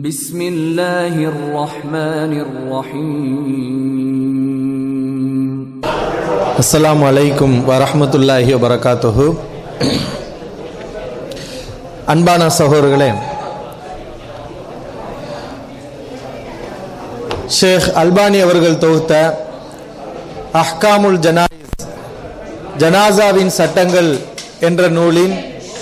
بسم الله الرحمن الرحيم அஸ்ஸலாமு அலைக்கும் வரஹ்மத்துல்லாஹி வபரகாத்துஹு அன்பான சகோதரர்களே ஷேக் அல்பானி அவர்கள் தொகுத்த அஹ்காமுல் ஜனாயிஸ் ஜனாசாவின் சட்டங்கள் என்ற நூலின்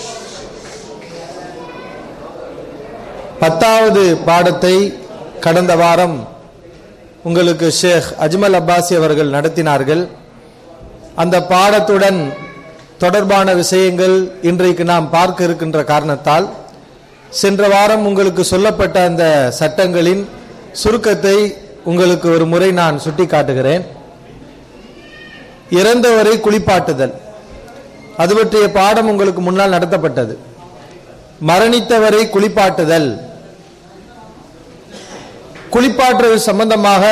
பத்தாவது பாடத்தை கடந்த வாரம் உங்களுக்கு ஷேக் அஜ்மல் அப்பாசி அவர்கள் நடத்தினார்கள் அந்த பாடத்துடன் தொடர்பான விஷயங்கள் இன்றைக்கு நாம் பார்க்க இருக்கின்ற காரணத்தால் சென்ற வாரம் உங்களுக்கு சொல்லப்பட்ட அந்த சட்டங்களின் சுருக்கத்தை உங்களுக்கு ஒரு முறை நான் சுட்டி காட்டுகிறேன் இறந்தவரை குளிப்பாட்டுதல் அது பற்றிய பாடம் உங்களுக்கு முன்னால் நடத்தப்பட்டது மரணித்தவரை குளிப்பாட்டுதல் குளிப்பாற்றுவது சம்பந்தமாக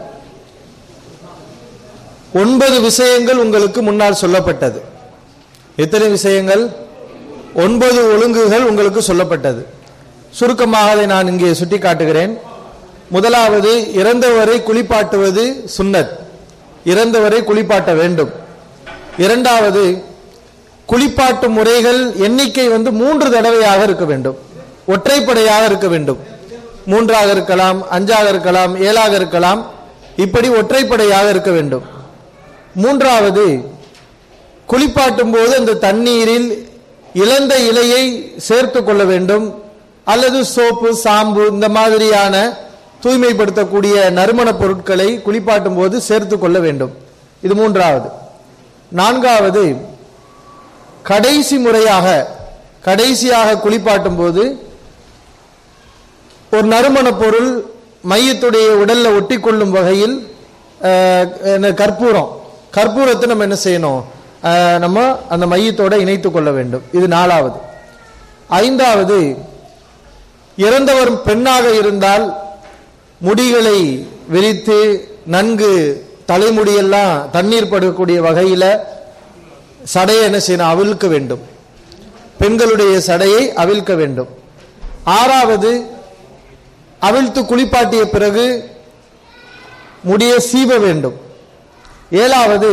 ஒன்பது விஷயங்கள் உங்களுக்கு முன்னால் சொல்லப்பட்டது எத்தனை விஷயங்கள் ஒன்பது ஒழுங்குகள் உங்களுக்கு சொல்லப்பட்டது சுருக்கமாக அதை நான் இங்கே சுட்டி காட்டுகிறேன் முதலாவது இறந்தவரை குளிப்பாட்டுவது சுன்னத் இறந்தவரை குளிப்பாட்ட வேண்டும் இரண்டாவது குளிப்பாட்டு முறைகள் எண்ணிக்கை வந்து மூன்று தடவையாக இருக்க வேண்டும் ஒற்றைப்படையாக இருக்க வேண்டும் மூன்றாக இருக்கலாம் அஞ்சாக இருக்கலாம் ஏழாக இருக்கலாம் இப்படி ஒற்றைப்படையாக இருக்க வேண்டும் மூன்றாவது குளிப்பாட்டும் போது அந்த தண்ணீரில் இழந்த இலையை சேர்த்து கொள்ள வேண்டும் அல்லது சோப்பு சாம்பு இந்த மாதிரியான தூய்மைப்படுத்தக்கூடிய நறுமணப் பொருட்களை குளிப்பாட்டும் போது சேர்த்து கொள்ள வேண்டும் இது மூன்றாவது நான்காவது கடைசி முறையாக கடைசியாக குளிப்பாட்டும் போது ஒரு நறுமணப் பொருள் மையத்துடைய உடல்ல ஒட்டி கொள்ளும் வகையில் அஹ், என்ன, கற்பூரம் கற்பூரத்தை நம்ம என்ன செய்யணும் அஹ், நம்ம அந்த மையத்தோட இணைத்து கொள்ள வேண்டும் இது நாலாவது ஐந்தாவது இறந்தவர் பெண்ணாக இருந்தால் முடிகளை விரித்து நன்கு தலைமுடியெல்லாம் தண்ணீர் படக்கூடிய வகையில சடையை என்ன செய்யணும் அவிழ்க்க வேண்டும் பெண்களுடைய சடையை அவிழ்க்க வேண்டும் ஆறாவது அவிழ்த்து குளிப்பாட்டிய பிறகு முடியை சீவ வேண்டும் ஏழாவது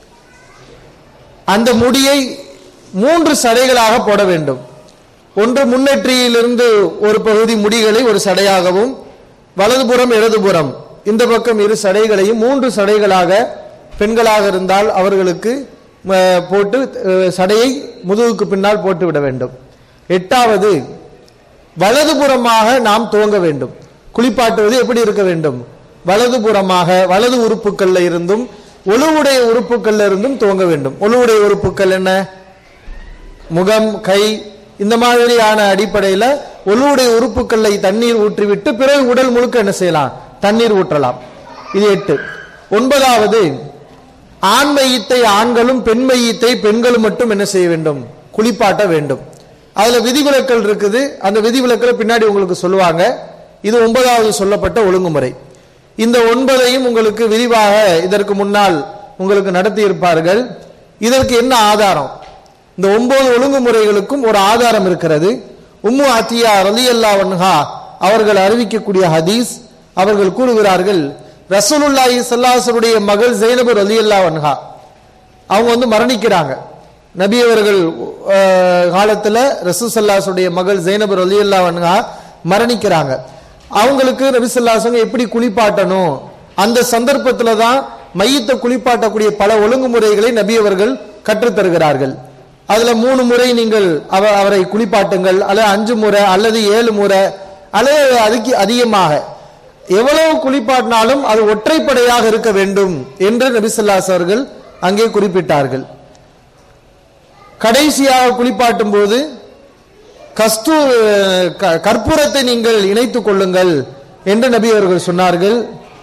அந்த முடியை மூன்று சடைகளாக போட வேண்டும் ஒன்று முன்னெற்றியிலிருந்து ஒரு பகுதி முடிகளை ஒரு சடையாகவும் வலதுபுறம் இடதுபுறம் இந்த பக்கம் இரு சடைகளையும் மூன்று சடைகளாக பெண்களாக இருந்தால் அவர்களுக்கு அஹ், போட்டு அஹ், சடையை முதுகுக்கு பின்னால் போட்டு விட வேண்டும் எட்டாவது வலதுபுறமாக நாம் துவங்க வேண்டும் குளிப்பாட்டுவது எப்படி இருக்க வேண்டும் வலதுபுறமாக வலது உறுப்புகள்ல இருந்தும் ஒழுவுடைய உறுப்புகள்ல இருந்தும் துவங்க வேண்டும் ஒழுவுடைய உறுப்புகள் என்ன முகம் கை இந்த மாதிரியான அடிப்படையில ஒழுவுடைய உறுப்புகளை தண்ணீர் ஊற்றிவிட்டு பிறகு உடல் முழுக்க என்ன செய்யலாம் தண்ணீர் ஊற்றலாம் இது எட்டு ஒன்பதாவது ஆண் மையத்தை ஆண்களும் பெண் மையத்தை பெண்களும் மட்டும் என்ன செய்ய வேண்டும் குளிப்பாட்ட வேண்டும் அதுல விதிவிலக்கல் இருக்குது அந்த விதிவிலக்கலை பின்னாடி உங்களுக்கு சொல்லுவாங்க இது ஒன்பதாவது சொல்லப்பட்ட ஒழுங்குமுறை இந்த ஒன்பதையும் உங்களுக்கு விரிவாக இதற்கு முன்னால் உங்களுக்கு நடத்தி இருப்பார்கள் இதற்கு என்ன ஆதாரம் இந்த ஒன்பது ஒழுங்குமுறைகளுக்கும் ஒரு ஆதாரம் இருக்கிறது உம்மு அத்தியா ரலியல்லா வன்ஹா அவர்கள் அறிவிக்கக்கூடிய ஹதீஸ் அவர்கள் கூறுகிறார்கள் ரசூலுல்லாஹி ஸல்லல்லாஹு மகள் ஜெய்னபு ரலியல்லா வன்ஹா அவங்க வந்து மரணிக்கிறாங்க நபி அவர்கள் அஹ், காலத்துல ரசூசல்லாசுடைய மகள் ஜெய்னபு ரலியல்லா வன்ஹா மரணிக்கிறாங்க அவங்களுக்கு நபி ஸல்லல்லாஹு எப்படி குளிப்பாட்டணும் அந்த சந்தர்ப்பத்துல தான் மையத்தை குளிப்பாட்டக்கூடிய பல ஒழுங்குமுறைகளை நபி அவர்கள் கற்றுத் தருகிறார்கள் அதுல மூணு முறை நீங்கள் அவ- அவரை குளிப்பாட்டுங்கள் அல்லது அஞ்சு முறை அல்லது ஏழு முறை அல்லது அதுக்கு அதிகமாக எவ்வளவு குளிப்பாட்டினாலும் அது ஒற்றைப்படையாக இருக்க வேண்டும் என்று நபிசல்லாஸ் அவர்கள் அங்கே குறிப்பிட்டார்கள் கடைசியாக குளிப்பாட்டும் போது கஸ்தூ க- கற்பூரத்தை நீங்கள் இணைத்துக் கொள்ளுங்கள் என்று நபி அவர்கள் சொன்னார்கள்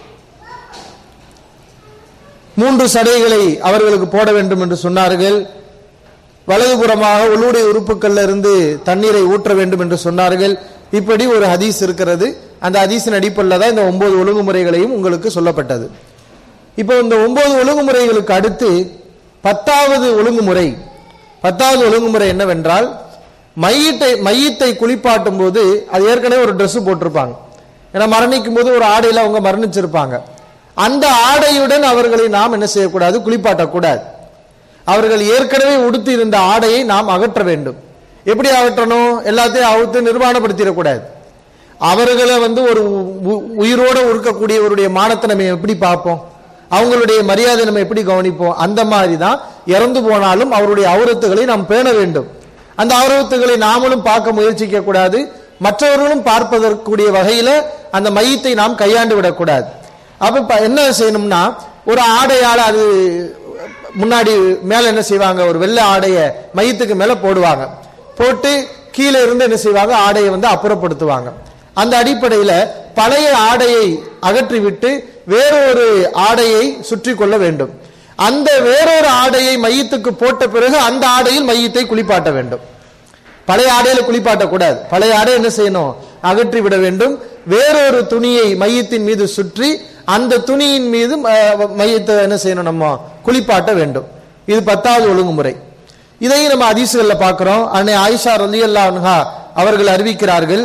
மூன்று சடைகளை அவர்களுக்கு போட வேண்டும் என்று சொன்னார்கள் வலதுபுறமாக உள்ளுடைய உறுப்புகள்ல இருந்து தண்ணீரை ஊற்ற வேண்டும் என்று சொன்னார்கள் இப்படி ஒரு ஹதீஸ் இருக்கிறது அந்த ஹதீஸின் அடிப்படையில் தான் இந்த ஒன்பது ஒழுங்குமுறைகளையும் உங்களுக்கு சொல்லப்பட்டது இப்போ இந்த ஒன்பது ஒழுங்குமுறைகளுக்கு அடுத்து பத்தாவது ஒழுங்குமுறை பத்தாவது ஒழுங்குமுறை என்னவென்றால் மையத்தை மையத்தை குளிப்பாட்டும் போது அது ஏற்கனவே ஒரு Dress போட்டிருப்பாங்க ஏன்னா மரணிக்கும் போது ஒரு ஆடையில அவங்க மரணிச்சிருப்பாங்க அந்த ஆடையுடன் அவர்களை நாம் என்ன செய்யக்கூடாது குளிப்பாட்டக்கூடாது அவர்கள் ஏற்கனவே உடுத்தி இருந்த ஆடையை நாம் அகற்ற வேண்டும் எப்படி அகற்றணும் எல்லாத்தையும் அவுத்து நிர்வாணப்படுத்திடக்கூடாது அவர்களை வந்து ஒரு உ- உயிரோட இருக்கக்கூடியவருடைய மானத்தை நம்ம எப்படி பார்ப்போம் அவங்களுடைய மரியாதை நம்ம எப்படி கவனிப்போம் அந்த மாதிரி தான் இறந்து போனாலும் அவருடைய அவுரத்துகளை நாம் பேண வேண்டும் அந்த அவுரத்துகளை நாமளும் பார்க்க முயற்சிக்க கூடாது மற்றவர்களும் பார்ப்பதற்குரிய வகையில அந்த மையத்தை நாம் கையாண்டு விடக்கூடாது அப்ப இப்ப என்ன செய்யணும்னா ஒரு ஆடையால அது முன்னாடி மேல என்ன செய்வாங்க ஒரு வெள்ளை ஆடைய மையத்துக்கு மேல போடுவாங்க போட்டு கீழே இருந்து என்ன செய்வாங்க ஆடையை வந்து அப்புறப்படுத்துவாங்க அந்த அடிப்படையில பழைய ஆடையை அகற்றிவிட்டு வேறொரு ஆடையை சுற்றி கொள்ள வேண்டும் அந்த வேறொரு ஆடையை மையத்துக்கு போட்ட பிறகு அந்த ஆடையில் மையத்தை குளிப்பாட்ட வேண்டும் பழைய ஆடையில குளிப்பாட்டக்கூடாது பழைய ஆடை என்ன செய்யணும் அகற்றி விட வேண்டும் வேறொரு துணியை மையத்தின் மீது சுற்றி அந்த துணியின் மீது ம- மையத்தை என்ன செய்யணும் நம்ம குளிப்பாட்ட வேண்டும் இது பத்தாவது ஒழுங்குமுறை இதையும் நம்ம அதிசுகள்ல பார்க்கிறோம் அன்னை ஆயிஷா ரலி அன்ஹா அவர்கள் அறிவிக்கிறார்கள்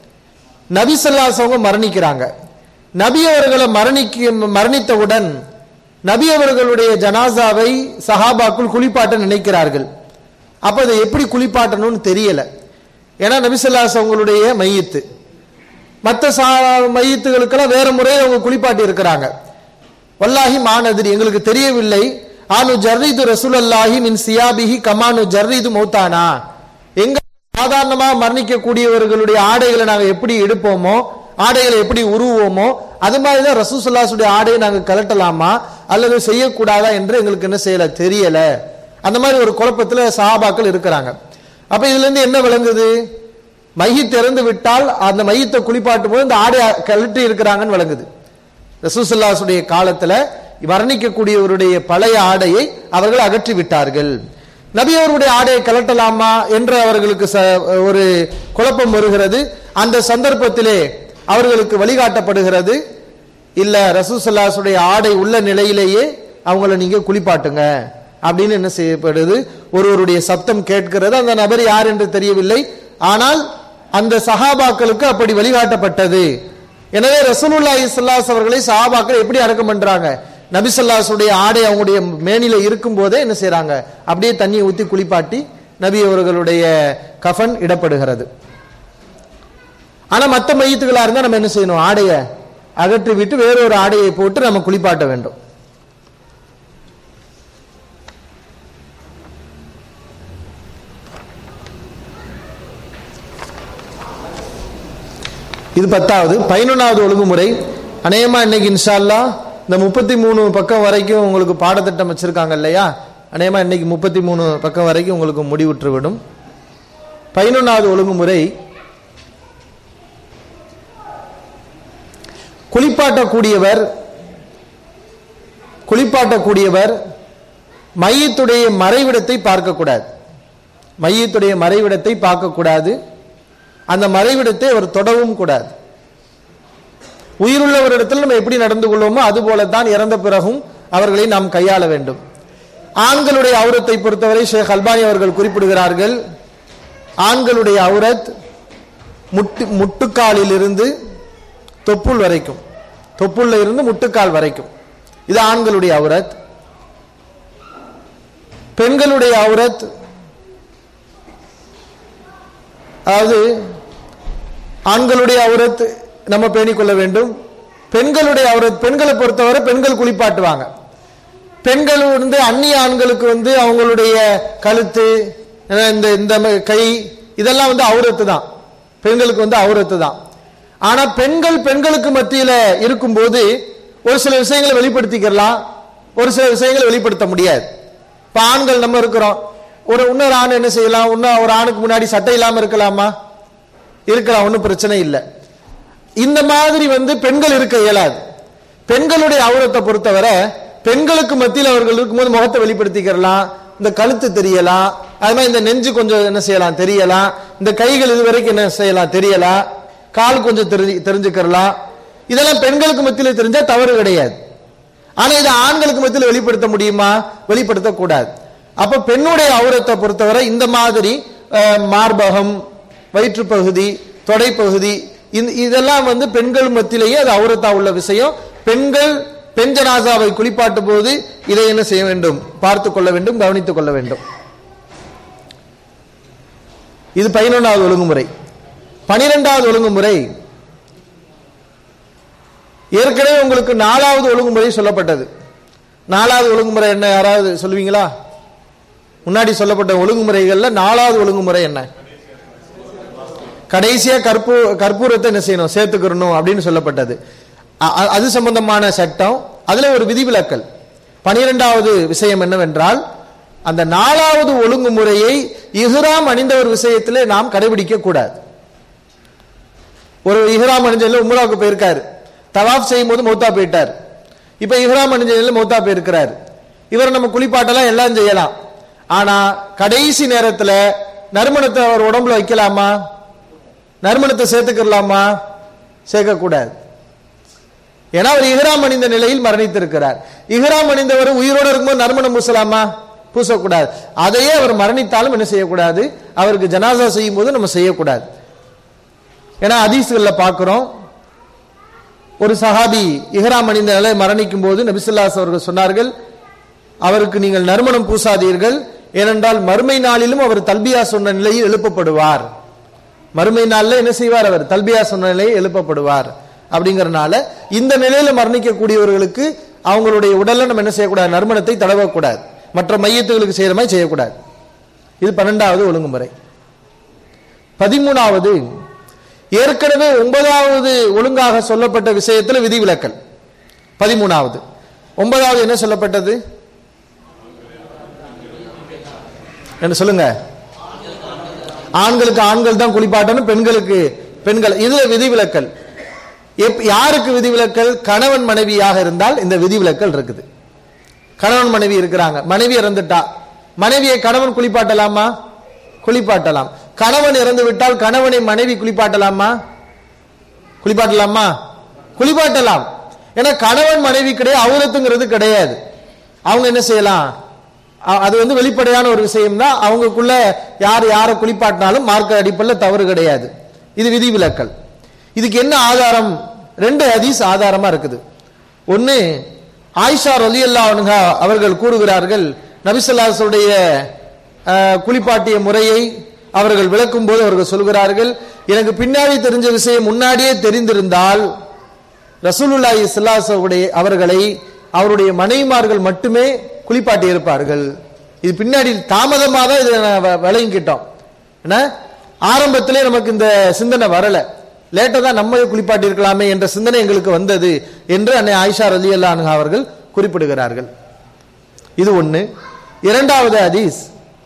நபி ஸல்லல்லாஹு அவங்க மரணிக்கிறாங்க நபி அவர்களை மரணிக்க மரணித்தவுடன் நபி அவர்களுடைய ஜனாசாவை சஹாபாக்குள் குளிப்பாட்ட நினைக்கிறார்கள் அப்ப அதை எப்படி குளிப்பாட்டணும்னு தெரியல ஏன்னா நபி ஸல்லல்லாஹு அவங்களுடைய மையத்து மற்ற சா மையத்துகளுக்கெல்லாம் வேற முறையில் அவங்க குளிப்பாட்டி இருக்கிறாங்க வல்லாஹி மானதிரி எங்களுக்கு தெரியவில்லை ஆனு ஜர்ரிது ரசூலல்லாஹி மின் சியாபிஹி கமானு ஜர்ரிது மௌத்தானா எங்க சாதாரணமா மரணிக்கக்கூடியவர்களுடைய ஆடைகளை நாங்க எப்படி எடுப்போமோ ஆடைகளை எப்படி உருவோமோ அது மாதிரி தான் ரசூசல்லாசுடைய ஆடையை நாங்க கலட்டலாமா அல்லது செய்யக்கூடாதா என்று எங்களுக்கு என்ன செய்யல தெரியல அந்த மாதிரி ஒரு குழப்பத்துல சஹாபாக்கள் இருக்கிறாங்க அப்ப இதுல இருந்து என்ன விளங்குது மைய திறந்து விட்டால் அந்த மையத்தை குளிப்பாட்டும் போது இந்த ஆடை கழட்டி இருக்கிறாங்கன்னு விளங்குது ரசூசல்லாசுடைய காலத்துல வர்ணிக்கக்கூடியவருடைய பழைய ஆடையை அவர்கள் அகற்றி விட்டார்கள் நபி அவருடைய ஆடையை கலட்டலாமா என்று அவர்களுக்கு ச- ஒரு குழப்பம் வருகிறது அந்த சந்தர்ப்பத்திலே அவர்களுக்கு வழிகாட்டப்படுகிறது இல்ல ரசூசல்லாசுடைய ஆடை உள்ள நிலையிலேயே அவங்கள நீங்க குளிப்பாட்டுங்க அப்படின்னு என்ன செய்யப்படுது ஒருவருடைய சப்தம் கேட்கிறது அந்த நபர் யார் என்று தெரியவில்லை ஆனால் அந்த சஹாபாக்களுக்கு அப்படி வழிகாட்டப்பட்டது எனவே ரசூலுல்லாஹி ஸல்லல்லாஹு அவர்களை சஹாபாக்கள் எப்படி அடக்கம் பண்றாங்க நபி ஸல்லல்லாஹுடைய ஆடை அவங்களுடைய மேனில இருக்கும் போதே என்ன செய்றாங்க அப்படியே தண்ணியை ஊத்தி குளிப்பாட்டி நபி அவர்களுடைய கஃன் இடப்படுகிறது ஆனா மத்த மையத்துகளா இருந்தா நம்ம என்ன செய்யணும் ஆடைய அகற்றி விட்டு வேறொரு ஆடையை போட்டு நம்ம குளிப்பாட்ட வேண்டும் இது பத்தாவது பதினொன்றாவது ஒழுங்குமுறை அநேகமா இன்னைக்கு இன்ஷா அல்லாஹ் இந்த முப்பத்தி மூணு பக்கம் வரைக்கும் உங்களுக்கு பாடத்திட்டம் வச்சிருக்காங்க இல்லையா அநேகமா இன்னைக்கு முப்பத்தி மூணு பக்கம் வரைக்கும் உங்களுக்கு முடிவுற்று விடும் பதினொன்றாவது ஒழுங்குமுறை குளிப்பாட்டக்கூடியவர் குளிப்பாட்டக்கூடியவர் மையத்துடைய மறைவிடத்தை பார்க்கக்கூடாது மையத்துடைய மறைவிடத்தை பார்க்கக்கூடாது அந்த மறைவிடத்தை அவர் தொடவும் கூடாது உயிருள்ளவரிடத்தில் நம்ம எப்படி நடந்து கொள்வோமோ அது போலத்தான் இறந்த பிறகும் அவர்களை நாம் கையாள வேண்டும் ஆண்களுடைய அவுரத்தை பொறுத்தவரை ஷேக் அல்பானி அவர்கள் குறிப்பிடுகிறார்கள் ஆண்களுடைய அவுரத் முட்டு முட்டுக்காலில் இருந்து தொப்புள் வரைக்கும் தொப்புள்ள இருந்து முட்டுக்கால் வரைக்கும் இது ஆண்களுடைய அவுரத் பெண்களுடைய அவுரத் அதாவது ஆண்களுடைய அவுரத் நம்ம பேணிக்கொள்ள வேண்டும் பெண்களுடைய அவுரத் பெண்களை பொறுத்தவரை பெண்கள் குளிப்பாட்டுவாங்க பெண்கள் வந்து அந்நிய ஆண்களுக்கு வந்து அவங்களுடைய கழுத்து அஹ் இந்த இந்த ம- கை இதெல்லாம் வந்து அவுரத்து தான் பெண்களுக்கு வந்து அவுரத்து தான் ஆனா பெண்கள் பெண்களுக்கு மத்தியில இருக்கும்போது ஒரு சில விஷயங்களை வெளிப்படுத்திக்கலாம் ஒரு சில விஷயங்களை வெளிப்படுத்த முடியாது இப்ப ஆண்கள் நம்ம இருக்கிறோம் ஒரு இன்னொரு ஆண் என்ன செய்யலாம் இன்னும் ஒரு ஆணுக்கு முன்னாடி சட்டை இல்லாம இருக்கலாமா இருக்கலாம் ஒன்றும் பிரச்சனை இல்லை இந்த மாதிரி வந்து பெண்கள் இருக்க இயலாது பெண்களுடைய அவுரத்தை பொறுத்தவரை பெண்களுக்கு மத்தியில் அவர்கள் இருக்கும்போது முகத்தை வெளிப்படுத்திக்கிறலாம் இந்த கழுத்து தெரியலாம் அது மாதிரி இந்த நெஞ்சு கொஞ்சம் என்ன செய்யலாம் தெரியலாம் இந்த கைகள் இது வரைக்கும் என்ன செய்யலாம் தெரியலாம் கால் கொஞ்சம் தெரி தெரிஞ்சுக்கிறலாம் இதெல்லாம் பெண்களுக்கு மத்தியில் தெரிஞ்சா தவறு கிடையாது ஆனா இது ஆண்களுக்கு மத்தியில் வெளிப்படுத்த முடியுமா வெளிப்படுத்த கூடாது அப்ப பெண்ணுடைய அவுரத்தை பொறுத்தவரை இந்த மாதிரி அஹ், மார்பகம் வயிற்றுப்பகுதி தொடைப்பகுதி இந்த- இதெல்லாம் வந்து பெண்கள் மத்தியிலேயே அது அவுரத்தா உள்ள விஷயம் பெண்கள் பெண் ஜனாசாவை குளிப்பாட்டும் போது இதை என்ன செய்ய வேண்டும் பார்த்து கொள்ள வேண்டும் கவனித்துக் கொள்ள வேண்டும் இது பதினொன்றாவது ஒழுங்குமுறை பனிரெண்டாவது ஒழுங்குமுறை ஏற்கனவே உங்களுக்கு நாலாவது ஒழுங்குமுறை சொல்லப்பட்டது நாலாவது ஒழுங்குமுறை என்ன யாராவது சொல்லுவீங்களா முன்னாடி சொல்லப்பட்ட ஒழுங்குமுறைகள்ல நாலாவது ஒழுங்குமுறை என்ன கடைசியா கற்பூ கற்பூரத்தை என்ன செய்யணும் சேர்த்துக்கிறணும் அப்படின்னு சொல்லப்பட்டது அ- அ- அது சம்பந்தமான சட்டம் அதுல ஒரு விதிவிலக்கல் பனிரெண்டாவது விஷயம் என்னவென்றால் அந்த நாலாவது ஒழுங்குமுறையை இஹ்ராம் அணிந்த ஒரு விஷயத்திலே நாம் கடைபிடிக்க கூடாது ஒரு இஹ்ராம் அணிஞ்சல உம்ராவுக்கு போயிருக்காரு தவாஃப் செய்யும் போது மௌத்தா போயிட்டார் இப்ப இஹ்ராம் அணிஞ்சல மௌத்தா போயிருக்கிறார் இவர் நம்ம குளிப்பாட்டெல்லாம் எல்லாம் செய்யலாம் ஆனா கடைசி நேரத்துல நறுமணத்தை அவர் உடம்புல வைக்கலாமா நறுமணத்தை சேர்த்துக்கலாமா சேர்க்கக்கூடாது ஏன்னா அவர் இஹ்ராம் அணிந்த நிலையில் மரணித்திருக்கிறார் இஹ்ராம் அணிந்தவர் உயிரோடு இருக்கும்போது நறுமணம் பூசலாமா பூசக்கூடாது அதையே அவர் மரணித்தாலும் என்ன செய்யக்கூடாது அவருக்கு ஜனாசா செய்யும் போது நம்ம செய்யக்கூடாது ஏன்னா ஹதீஸ்கள்ல பார்க்கிறோம் ஒரு சஹாபி இஹ்ராம் அணிந்த நிலை மரணிக்கும் போது நபிசுல்லாஸ் அவர்கள் சொன்னார்கள் அவருக்கு நீங்கள் நறுமணம் பூசாதீர்கள் ஏனென்றால் மறுமை நாளிலும் அவர் தல்பியா சொன்ன நிலையில் எழுப்பப்படுவார் மறுமை நாள்ல என்ன செய்வார் அவர் தல்பியா சொன்ன நிலையில் எழுப்பப்படுவார் அப்படிங்கறனால இந்த நிலையில மரணிக்கக்கூடியவர்களுக்கு அவங்களுடைய உடல்ல நம்ம என்ன செய்யக்கூடாது நறுமணத்தை தடவக்கூடாது மற்ற மையத்துகளுக்கு செய்யற மாதிரி செய்யக்கூடாது இது பன்னெண்டாவது ஒழுங்குமுறை பதிமூணாவது ஏற்கனவே ஒன்பதாவது ஒழுங்காக சொல்லப்பட்ட விஷயத்துல விதிவிலக்கல் பதிமூணாவது ஒன்பதாவது என்ன சொல்லப்பட்டது என்ன சொல்லுங்க ஆண்களுக்கு ஆண்கள் தான் குளிப்பாட்டணும் பெண்களுக்கு பெண்கள் இதுல விதிவிலக்கல் எப்- யாருக்கு விதிவிலக்கல் கணவன் மனைவியாக இருந்தால் இந்த விதிவிலக்கல் இருக்குது கணவன் மனைவி இருக்கிறாங்க மனைவி இறந்துட்டா மனைவியை கணவன் குளிப்பாட்டலாமா குளிப்பாட்டலாம் கணவன் இறந்து விட்டால் கணவனை மனைவி குளிப்பாட்டலாமா குளிப்பாட்டலாமா குளிப்பாட்டலாம் ஏன்னா கணவன் மனைவி கிடையாது அவுரத்துங்கிறது கிடையாது அவங்க என்ன செய்யலாம் அ- அது வந்து வெளிப்படையான ஒரு விஷயம் தான் அவங்களுக்குள்ள யார் யாரை குளிப்பாட்டினாலும் மார்க்க அடிப்படையில் தவறு கிடையாது இது விதிவிலக்கல் இதுக்கு என்ன ஆதாரம் ரெண்டு ஹதீஸ் ஆதாரமா இருக்குது ஒன்னு ஆயிஷா ரலியல்லா அவர்கள் கூறுகிறார்கள் நபிசல்லாசுடைய குளிப்பாட்டிய முறையை அவர்கள் விளக்கும் போது அவர்கள் சொல்கிறார்கள் எனக்கு பின்னாடி தெரிஞ்ச விஷயம் முன்னாடியே தெரிந்திருந்தால் ரசூலுல்லாஹி ஸல்லல்லாஹு அவர்களை அவருடைய மனைவிமார்கள் மட்டுமே குளிப்பாட்டி இருப்பார்கள் இது பின்னாடி தாமதமாக தான் இதை நான் வ- விளங்கிக்கிட்டோம் என்ன ஆரம்பத்திலே நமக்கு இந்த சிந்தனை வரல லேட்டா தான் நம்ம குளிப்பாட்டி இருக்கலாமே என்ற சிந்தனை எங்களுக்கு வந்தது என்று அன்னை ஆயிஷா ரலியல்லாஹு அன்ஹா அவர்கள் குறிப்பிடுகிறார்கள் இது ஒண்ணு இரண்டாவது ஹதீஸ்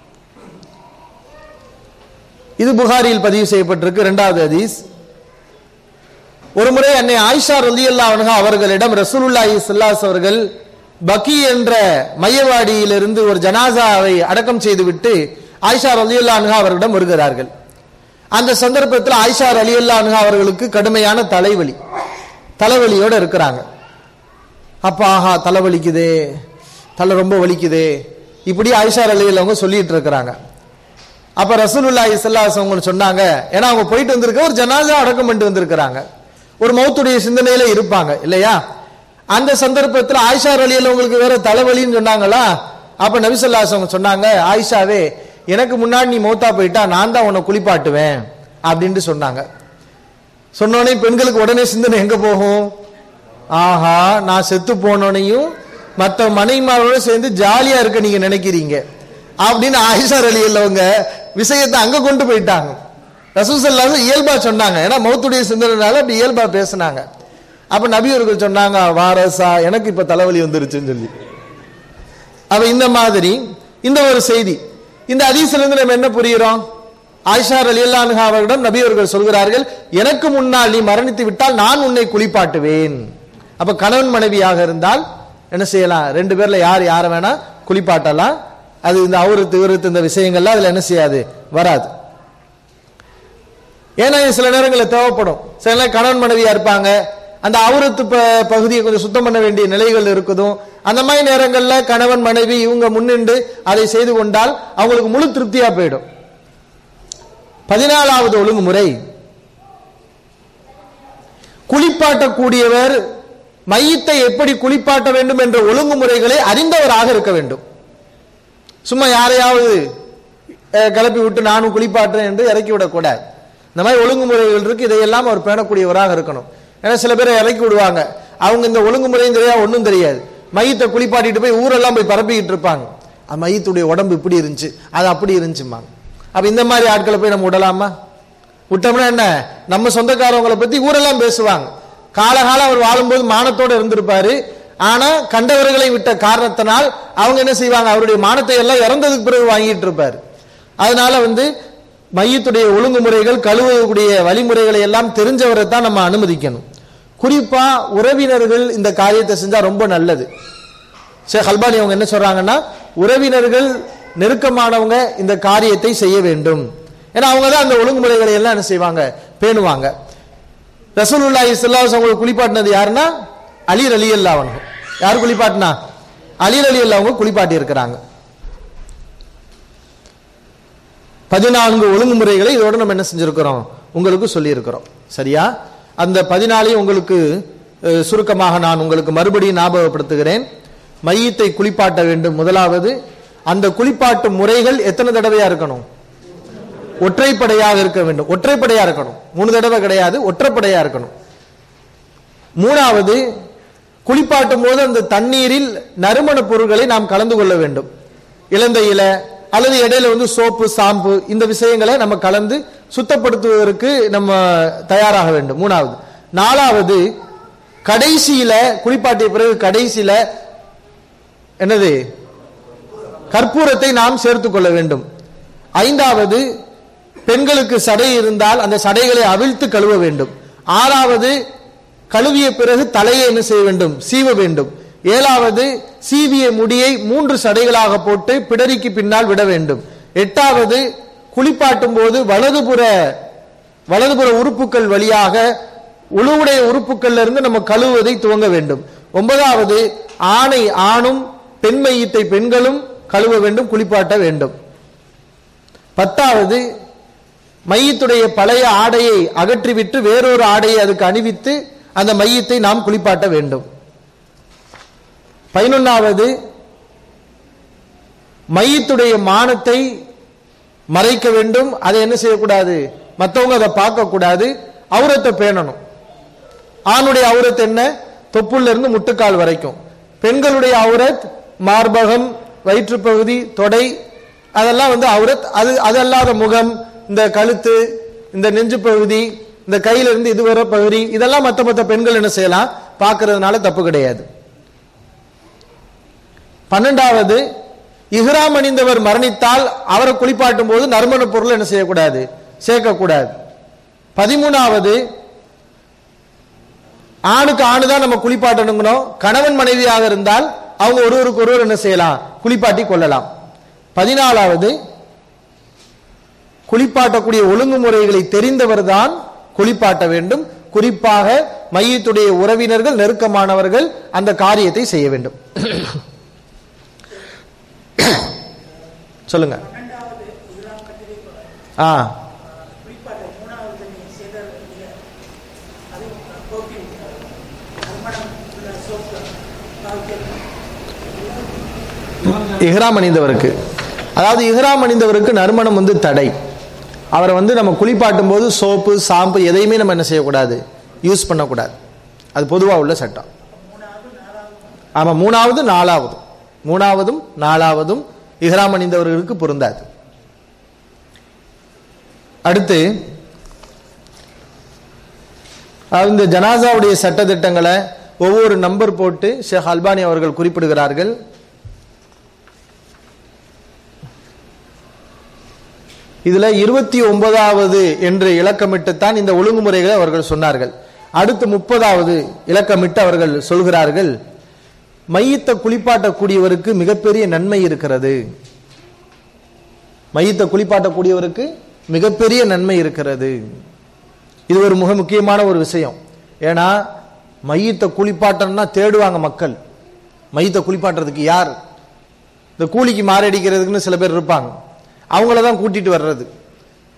இது புகாரியில் பதிவு செய்யப்பட்டிருக்கு இரண்டாவது ஹதீஸ் ஒரு முறை அன்னை ஆயிஷா ரலியல்லா அன்ஹா அவர்களிடம் ரசூலுல்லாஹி ஸல்லல்லாஹு அவர்கள் பக்கி என்ற மையவாடியிலிருந்து ஒரு ஜனாசாவை அடக்கம் செய்துவிட்டு ஆயிஷா ரலியல்லா அன்ஹா அவர்களிடம் வருகிறார்கள் அந்த சந்தர்ப்பத்தில் ஆயிஷா ரலியல்லா அன்ஹா அவர்களுக்கு கடுமையான தலைவலி தலைவலியோட இருக்கிறாங்க அப்ப ஆஹா தலை வலிக்குதே தலை ரொம்ப வலிக்குதே இப்படி ஆயிஷா ரலியல்லா அவங்க சொல்லிட்டு இருக்கிறாங்க அப்ப ரசூலுல்லாஹி ஸல்லல்லாஹு அலைஹி வஸல்லம் சொன்னாங்க ஏன்னா அவங்க போயிட்டு வந்திருக்க ஒரு ஜனாசா அடக்கம் பண்ணிட்டு வந்திருக்கிறாங்க ஒரு மௌத்துடைய சிந்தனையில இருப்பாங்க இல்லையா அந்த சந்தர்ப்பத்தில் ஆயிஷா ரலியல் உங்களுக்கு வேற தலைவலின்னு சொன்னாங்களா அப்ப நபிசல்லாஸ் அவங்க சொன்னாங்க ஆயிஷாவே எனக்கு முன்னாடி நீ மௌத்தா போயிட்டா நான் தான் உன்னை குளிப்பாட்டுவேன் அப்படின்ட்டு சொன்னாங்க சொன்னோடனே பெண்களுக்கு உடனே சிந்தனை எங்க போகும் ஆஹா நான் செத்து போனோனையும் மற்ற மனைவிமாரோட சேர்ந்து ஜாலியா இருக்க நீங்க நினைக்கிறீங்க அப்படின்னு ஆயிஷா அலி உள்ளவங்க விஷயத்தை அங்க கொண்டு போயிட்டாங்க ரசூசல்லாச இயல்பா சொன்னாங்க ஏன்னா மௌத்துடைய சிந்தனைனால அப்படி இயல்பா பேசுனாங்க அப்ப நபியர்கள் சொன்னாங்க வாரசா எனக்கு இப்ப தலைவலி வந்துருச்சுன்னு சொல்லி அப்ப இந்த மாதிரி இந்த ஒரு செய்தி இந்த அதிசல இருந்து நம்ம என்ன புரிகிறோம் ஆயிஷா அலியல்லான் அவர்களிடம் நபி அவர்கள் சொல்கிறார்கள் எனக்கு முன்னால் நீ மரணித்து விட்டால் நான் உன்னை குளிப்பாட்டுவேன் அப்ப கணவன் மனைவியாக இருந்தால் என்ன செய்யலாம் ரெண்டு பேர்ல யார் யாரை வேணா குளிப்பாட்டலாம் அது இந்த அவருத்து இவருத்து இந்த விஷயங்கள்லாம் அதுல என்ன செய்யாது வராது ஏன்னா இது சில நேரங்களில் தேவைப்படும் சில நேரம் கணவன் மனைவியா இருப்பாங்க அந்த அவுரத்து ப- பகுதியை கொஞ்சம் சுத்தம் பண்ண வேண்டிய நிலைகள் இருக்குதும் அந்த மாதிரி நேரங்கள்ல கணவன் மனைவி இவங்க முன்னின்று அதை செய்து கொண்டால் அவங்களுக்கு முழு திருப்தியா போயிடும் பதினாலாவது ஒழுங்குமுறை குளிப்பாட்டக்கூடியவர் மையத்தை எப்படி குளிப்பாட்ட வேண்டும் என்ற ஒழுங்குமுறைகளை அறிந்தவராக இருக்க வேண்டும் சும்மா யாரையாவது அஹ், கிளப்பி விட்டு நானும் குளிப்பாட்டுறேன் என்று இறக்கி விடக்கூடாது இந்த மாதிரி ஒழுங்குமுறைகள் இருக்கு இதையெல்லாம் அவர் பேணக்கூடியவராக இருக்கணும் ஏன்னா சில பேரை இறக்கி விடுவாங்க அவங்க இந்த ஒழுங்குமுறையும் தெரியாது ஒன்றும் தெரியாது மையத்தை குளிப்பாட்டிட்டு போய் ஊரெல்லாம் போய் பரப்பிக்கிட்டு இருப்பாங்க அந்த மையத்துடைய உடம்பு இப்படி இருந்துச்சு அது அப்படி இருந்துச்சும்மாங்க அப்ப இந்த மாதிரி ஆட்களை போய் நம்ம விடலாமா விட்டோம்னா என்ன நம்ம சொந்தக்காரவங்களை பத்தி ஊரெல்லாம் பேசுவாங்க காலகாலம் அவர் வாழும்போது மானத்தோட இருந்திருப்பாரு ஆனா கண்டவர்களை விட்ட காரணத்தினால் அவங்க என்ன செய்வாங்க அவருடைய மானத்தை எல்லாம் இறந்ததுக்கு பிறகு வாங்கிட்டு இருப்பாரு அதனால வந்து மையத்துடைய ஒழுங்குமுறைகள் கழுவக்கூடிய வழிமுறைகளை எல்லாம் தெரிஞ்சவரை தான் நம்ம அனுமதிக்கணும் குறிப்பா உறவினர்கள் இந்த காரியத்தை செஞ்சா ரொம்ப நல்லது ஷேக் அல்பானி அவங்க என்ன சொல்றாங்கன்னா உறவினர்கள் நெருக்கமானவங்க இந்த காரியத்தை செய்ய வேண்டும் ஏன்னா அவங்க தான் அந்த ஒழுங்குமுறைகளை எல்லாம் என்ன செய்வாங்க பேணுவாங்க ரசூலுல்லாஹி ஸல்லல்லாஹு அலைஹி அவங்களை குளிப்பாட்டினது யாருன்னா அலி அலி அல்லா அவங்க யார் குளிப்பாட்டினா அலி அலி அல்லா அவங்க குளிப்பாட்டி இருக்கிறாங்க பதினான்கு ஒழுங்குமுறைகளை இதோட நம்ம என்ன செஞ்சிருக்கிறோம் உங்களுக்கு சொல்லியிருக்கிறோம் சரியா அந்த பதினாலையும் உங்களுக்கு அஹ், சுருக்கமாக நான் உங்களுக்கு மறுபடியும் ஞாபகப்படுத்துகிறேன் மையத்தை குளிப்பாட்ட வேண்டும் முதலாவது அந்த குளிப்பாட்டு முறைகள் எத்தனை தடவையா இருக்கணும் ஒற்றைப்படையாக இருக்க வேண்டும் ஒற்றைப்படையா இருக்கணும் மூணு தடவை கிடையாது ஒற்றைப்படையா இருக்கணும் மூணாவது குளிப்பாட்டும் போது அந்த தண்ணீரில் நறுமண பொருட்களை நாம் கலந்து கொள்ள வேண்டும் இலந்த இலை அல்லது இடையில வந்து சோப்பு சாம்பு இந்த விஷயங்களை நம்ம கலந்து சுத்தப்படுத்துவதற்கு நம்ம தயாராக வேண்டும் மூணாவது நாலாவது கடைசியில குளிப்பாட்டிய பிறகு கடைசியில என்னது கற்பூரத்தை நாம் சேர்த்துக் கொள்ள வேண்டும் ஐந்தாவது பெண்களுக்கு சடை இருந்தால் அந்த சடைகளை அவிழ்த்து கழுவ வேண்டும் ஆறாவது கழுவிய பிறகு தலையை என்ன செய்ய வேண்டும் சீவ வேண்டும் ஏழாவது சீவிய முடியை மூன்று சடைகளாக போட்டு பிடரிக்கு பின்னால் விட வேண்டும் எட்டாவது குளிப்பாட்டும் போது வலதுபுற வலதுபுற உறுப்புகள் வழியாக உழுவுடைய உறுப்புகள்ல இருந்து நம்ம கழுவுவதை துவங்க வேண்டும் ஒன்பதாவது ஆணை ஆணும் பெண் மையத்தை பெண்களும் கழுவ வேண்டும் குளிப்பாட்ட வேண்டும் பத்தாவது மையத்துடைய பழைய ஆடையை அகற்றிவிட்டு வேறொரு ஆடையை அதுக்கு அணிவித்து அந்த மையத்தை நாம் குளிப்பாட்ட வேண்டும் பதினொன்னாவது மையத்துடைய மானத்தை மறைக்க வேண்டும் அதை என்ன செய்யக்கூடாது மற்றவங்க அதை பார்க்க கூடாது அவுரத்தை பேணணும் ஆணுடைய அவுரத் என்ன தொப்புள்ள இருந்து முட்டுக்கால் வரைக்கும் பெண்களுடைய அவுரத் மார்பகம் வயிற்றுப்பகுதி தொடை அதெல்லாம் வந்து அவுரத் அது அதல்லாத முகம் இந்த கழுத்து இந்த நெஞ்சு பகுதி இந்த கையில இருந்து இதுவரை பகுதி இதெல்லாம் மத்த மத்த பெண்கள் என்ன செய்யலாம் பார்க்கறதுனால தப்பு கிடையாது பன்னெண்டாவது இஹ்ராம் அணிந்தவர் மரணித்தால் அவரை குளிப்பாட்டும் போது நறுமண பொருள் என்ன செய்யக்கூடாது சேர்க்கக்கூடாது பதிமூணாவது ஆணுக்கு ஆணு தான் நம்ம குளிப்பாட்டணுங்கணும் கணவன் மனைவியாக இருந்தால் அவங்க ஒருவருக்கு ஒருவர் என்ன செய்யலாம் குளிப்பாட்டி கொள்ளலாம் பதினாலாவது குளிப்பாட்டக்கூடிய ஒழுங்குமுறைகளை தெரிந்தவர் தான் குளிப்பாட்ட வேண்டும் குறிப்பாக மையத்துடைய உறவினர்கள் நெருக்கமானவர்கள் அந்த காரியத்தை செய்ய வேண்டும் சொல்லுங்க ஆ இஹ்ராம் அணிந்தவருக்கு அதாவது இஹ்ராம் அணிந்தவருக்கு நறுமணம் வந்து தடை அவரை வந்து நம்ம குளிப்பாட்டும் போது சோப்பு சாம்பு எதையுமே நம்ம என்ன செய்யக்கூடாது யூஸ் பண்ணக்கூடாது அது பொதுவாக உள்ள சட்டம் ஆமா மூணாவது நாலாவது மூணாவதும் நாலாவதும் இஹ்ராம் அணிந்தவர்களுக்கு பொருந்தாது அடுத்து அதாவது இந்த ஜனாசாவுடைய சட்டத்திட்டங்களை ஒவ்வொரு நம்பர் போட்டு ஷேக் அல்பானி அவர்கள் குறிப்பிடுகிறார்கள் இதுல இருபத்தி ஒன்பதாவது என்று இலக்கமிட்டுத்தான் இந்த ஒழுங்குமுறைகளை அவர்கள் சொன்னார்கள் அடுத்து முப்பதாவது இலக்கமிட்டு அவர்கள் சொல்கிறார்கள் மையத்தை குளிப்பாட்டக்கூடியவருக்கு மிகப்பெரிய நன்மை இருக்கிறது மையத்தை குளிப்பாட்டக்கூடியவருக்கு மிகப்பெரிய நன்மை இருக்கிறது இது ஒரு மிக முக்கியமான ஒரு விஷயம் ஏன்னா மையத்தை குளிப்பாட்டணும்னா தேடுவாங்க மக்கள் மையத்தை குளிப்பாட்டுறதுக்கு யார் இந்த கூலிக்கு மாரடிக்கிறதுக்குன்னு சில பேர் இருப்பாங்க அவங்கள தான் கூட்டிட்டு வர்றது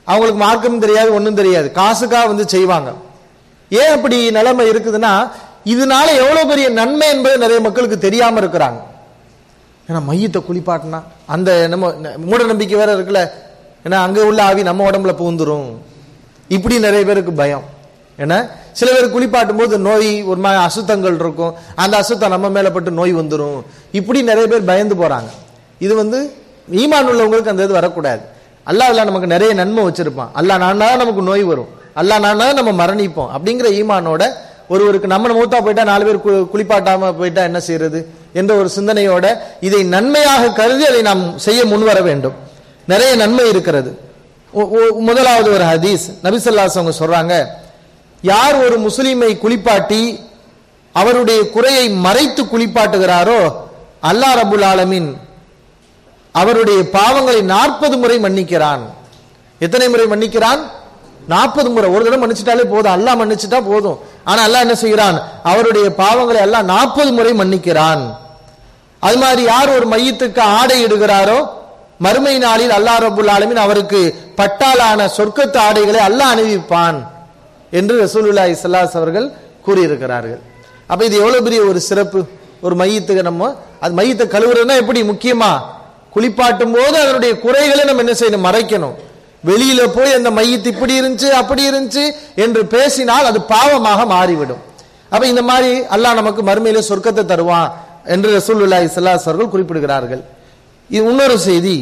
அவங்களுக்கு மார்க்கம் தெரியாது ஒன்றும் தெரியாது காசுக்காக வந்து செய்வாங்க ஏன் அப்படி நிலைமை இருக்குதுன்னா இதனால எவ்வளவு பெரிய நன்மை என்பது நிறைய மக்களுக்கு தெரியாம இருக்கிறாங்க ஏன்னா மையத்தை குளிப்பாட்டினா அந்த நம்ம மூட நம்பிக்கை வேற இருக்குல்ல ஏன்னா அங்க உள்ள ஆவி நம்ம உடம்புல பூந்துரும் இப்படி நிறைய பேருக்கு பயம் ஏன்னா சில பேர் குளிப்பாட்டும் போது நோய் ஒரு மாதிரி அசுத்தங்கள் இருக்கும் அந்த அசுத்தம் நம்ம மேல பட்டு நோய் வந்துரும் இப்படி நிறைய பேர் பயந்து போறாங்க இது வந்து ஈமான் உள்ளவங்களுக்கு அந்த இது வரக்கூடாது அல்லாஹ் அல்லாஹ் நமக்கு நிறைய நன்மை வச்சிருப்பான் அல்லாஹ் நானா நமக்கு நோய் வரும் அல்லாஹ் நானா நம்ம மரணிப்போம் அப்படிங்கிற ஈமானோட ஒருவருக்கு நம்ம மூத்தா போயிட்டா நாலு பேர் கு- குளிப்பாட்டாம போயிட்டா என்ன செய்யறது என்ற ஒரு சிந்தனையோட இதை நன்மையாக கருதி அதை நாம் செய்ய முன்வர வேண்டும் நிறைய நன்மை இருக்கிறது ஒ- ஒ- முதலாவது ஒரு ஹதீஸ் நபிசல்லாஸ் அவங்க சொல்றாங்க யார் ஒரு முஸ்லிமை குளிப்பாட்டி அவருடைய குறையை மறைத்து குளிப்பாட்டுகிறாரோ அல்லாஹ் ரபுல் ஆலமீன் அவருடைய பாவங்களை நாற்பது முறை மன்னிக்கிறான் எத்தனை முறை மன்னிக்கிறான் நாற்பது முறை ஒரு தடவை மன்னிச்சிட்டாலே போதும் அல்லாஹ் மன்னிச்சிட்டா போதும் ஆனா அல்லாஹ் என்ன செய்கிறான் அவருடைய பாவங்களை எல்லாம் நாற்பது முறை மன்னிக்கிறான் அது மாதிரி யார் ஒரு மையத்துக்கு ஆடை இடுகிறாரோ மறுமை நாளில் அல்லாஹ் ரபுல் ஆலமீன் அவருக்கு பட்டாலான சொர்க்கத்து ஆடைகளை அல்லாஹ் அணிவிப்பான் என்று ரசூலுல்லாஹி ஸல்லல்லாஹு அவர்கள் கூறியிருக்கிறார்கள் அப்ப இது எவ்வளவு பெரிய ஒரு சிறப்பு ஒரு மையத்துக்கு நம்ம அது மையத்தை கழுவுறதுன்னா எப்படி முக்கியமா குளிப்பாட்டும் போது அதனுடைய குறைகளை நம்ம என்ன செய்யணும் மறைக்கணும் வெளியில போய் அந்த மையத்து இப்படி இருந்துச்சு அப்படி இருந்துச்சு என்று பேசினால் அது பாவமாக மாறிவிடும் அப்ப இந்த மாதிரி அல்லாஹ் நமக்கு மறுமையில சொர்க்கத்தை தருவான் என்று ரசூலுல்லாஹி ஸல்லல்லாஹு அலைஹி அவர்கள் குறிப்பிடுகிறார்கள் இது இன்னொரு செய்தி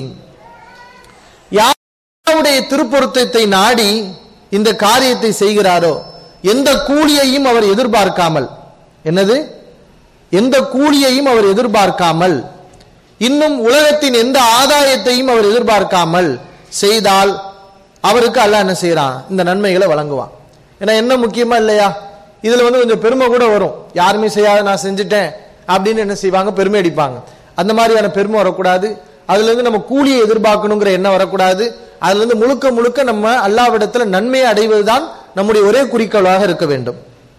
யாருடைய திருப்பொருத்தத்தை நாடி இந்த காரியத்தை செய்கிறாரோ எந்த கூலியையும் அவர் எதிர்பார்க்காமல் என்னது எந்த கூலியையும் அவர் எதிர்பார்க்காமல் இன்னும் உலகத்தின் எந்த ஆதாயத்தையும் அவர் எதிர்பார்க்காமல் செய்தால் அவருக்கு அல்லாஹ் என்ன செய்யறான் இந்த நன்மைகளை வழங்குவான் ஏன்னா என்ன முக்கியமா இல்லையா இதுல வந்து கொஞ்சம் பெருமை கூட வரும் யாருமே செய்யாத நான் செஞ்சுட்டேன் அப்படின்னு என்ன செய்வாங்க பெருமை அடிப்பாங்க அந்த மாதிரியான பெருமை வரக்கூடாது அதுல இருந்து நம்ம கூலியை எதிர்பார்க்கணுங்கிற எண்ணம் வரக்கூடாது அதுல இருந்து முழுக்க முழுக்க நம்ம அல்லாவிடத்துல நன்மையை அடைவதுதான் நம்முடைய ஒரே குறிக்கோளாக இருக்க வேண்டும்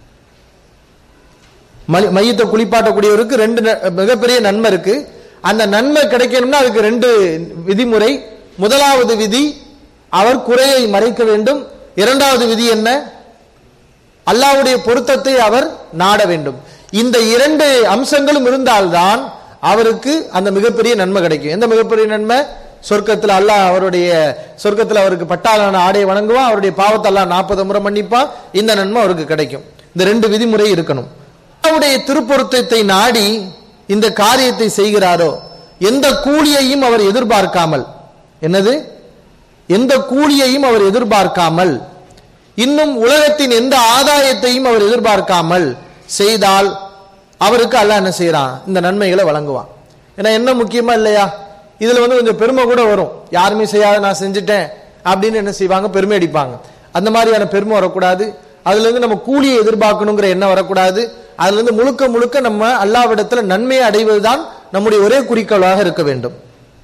மலி- மையத்தை குளிப்பாட்டக்கூடியவருக்கு ரெண்டு ந- மிகப்பெரிய நன்மை இருக்கு அந்த நன்மை கிடைக்கணும்னா அதுக்கு ரெண்டு விதிமுறை முதலாவது விதி அவர் குறையை மறைக்க வேண்டும் இரண்டாவது விதி என்ன அல்லாஹ்வுடைய பொருத்தத்தை அவர் நாட வேண்டும் இந்த இரண்டு அம்சங்களும் இருந்தால்தான் அவருக்கு அந்த மிகப்பெரிய நன்மை கிடைக்கும் எந்த மிகப்பெரிய நன்மை சொர்க்கத்தில் அல்லாஹ் அவருடைய சொர்க்கத்தில் அவருக்கு பட்டாளான ஆடையை வணங்குவான் அவருடைய பாவத்தை அல்லாஹ் நாற்பது முறை மன்னிப்பான் இந்த நன்மை அவருக்கு கிடைக்கும் இந்த ரெண்டு விதிமுறை இருக்கணும் அல்லாஹ்வுடைய திருப்பொருத்தத்தை நாடி இந்த காரியத்தை செய்கிறாரோ எந்த கூலியையும் அவர் எதிர்பார்க்காமல் என்னது எந்த கூலியையும் அவர் எதிர்பார்க்காமல் இன்னும் உலகத்தின் எந்த ஆதாயத்தையும் அவர் எதிர்பார்க்காமல் செய்தால் அவருக்கு அல்லாஹ் என்ன செய்யறான் இந்த நன்மைகளை வழங்குவான் ஏன்னா என்ன முக்கியமா இல்லையா இதுல வந்து கொஞ்சம் பெருமை கூட வரும் யாருமே செய்யாத நான் செஞ்சுட்டேன் அப்படின்னு என்ன செய்வாங்க பெருமை அடிப்பாங்க அந்த மாதிரியான பெருமை வரக்கூடாது அதுல இருந்து நம்ம கூலியை எதிர்பார்க்கணுங்கிற எண்ணம் வரக்கூடாது அதுல இருந்து முழுக்க முழுக்க நம்ம அல்லாவிடத்துல நன்மையை அடைவதுதான் நம்முடைய ஒரே குறிக்கோளாக இருக்க வேண்டும்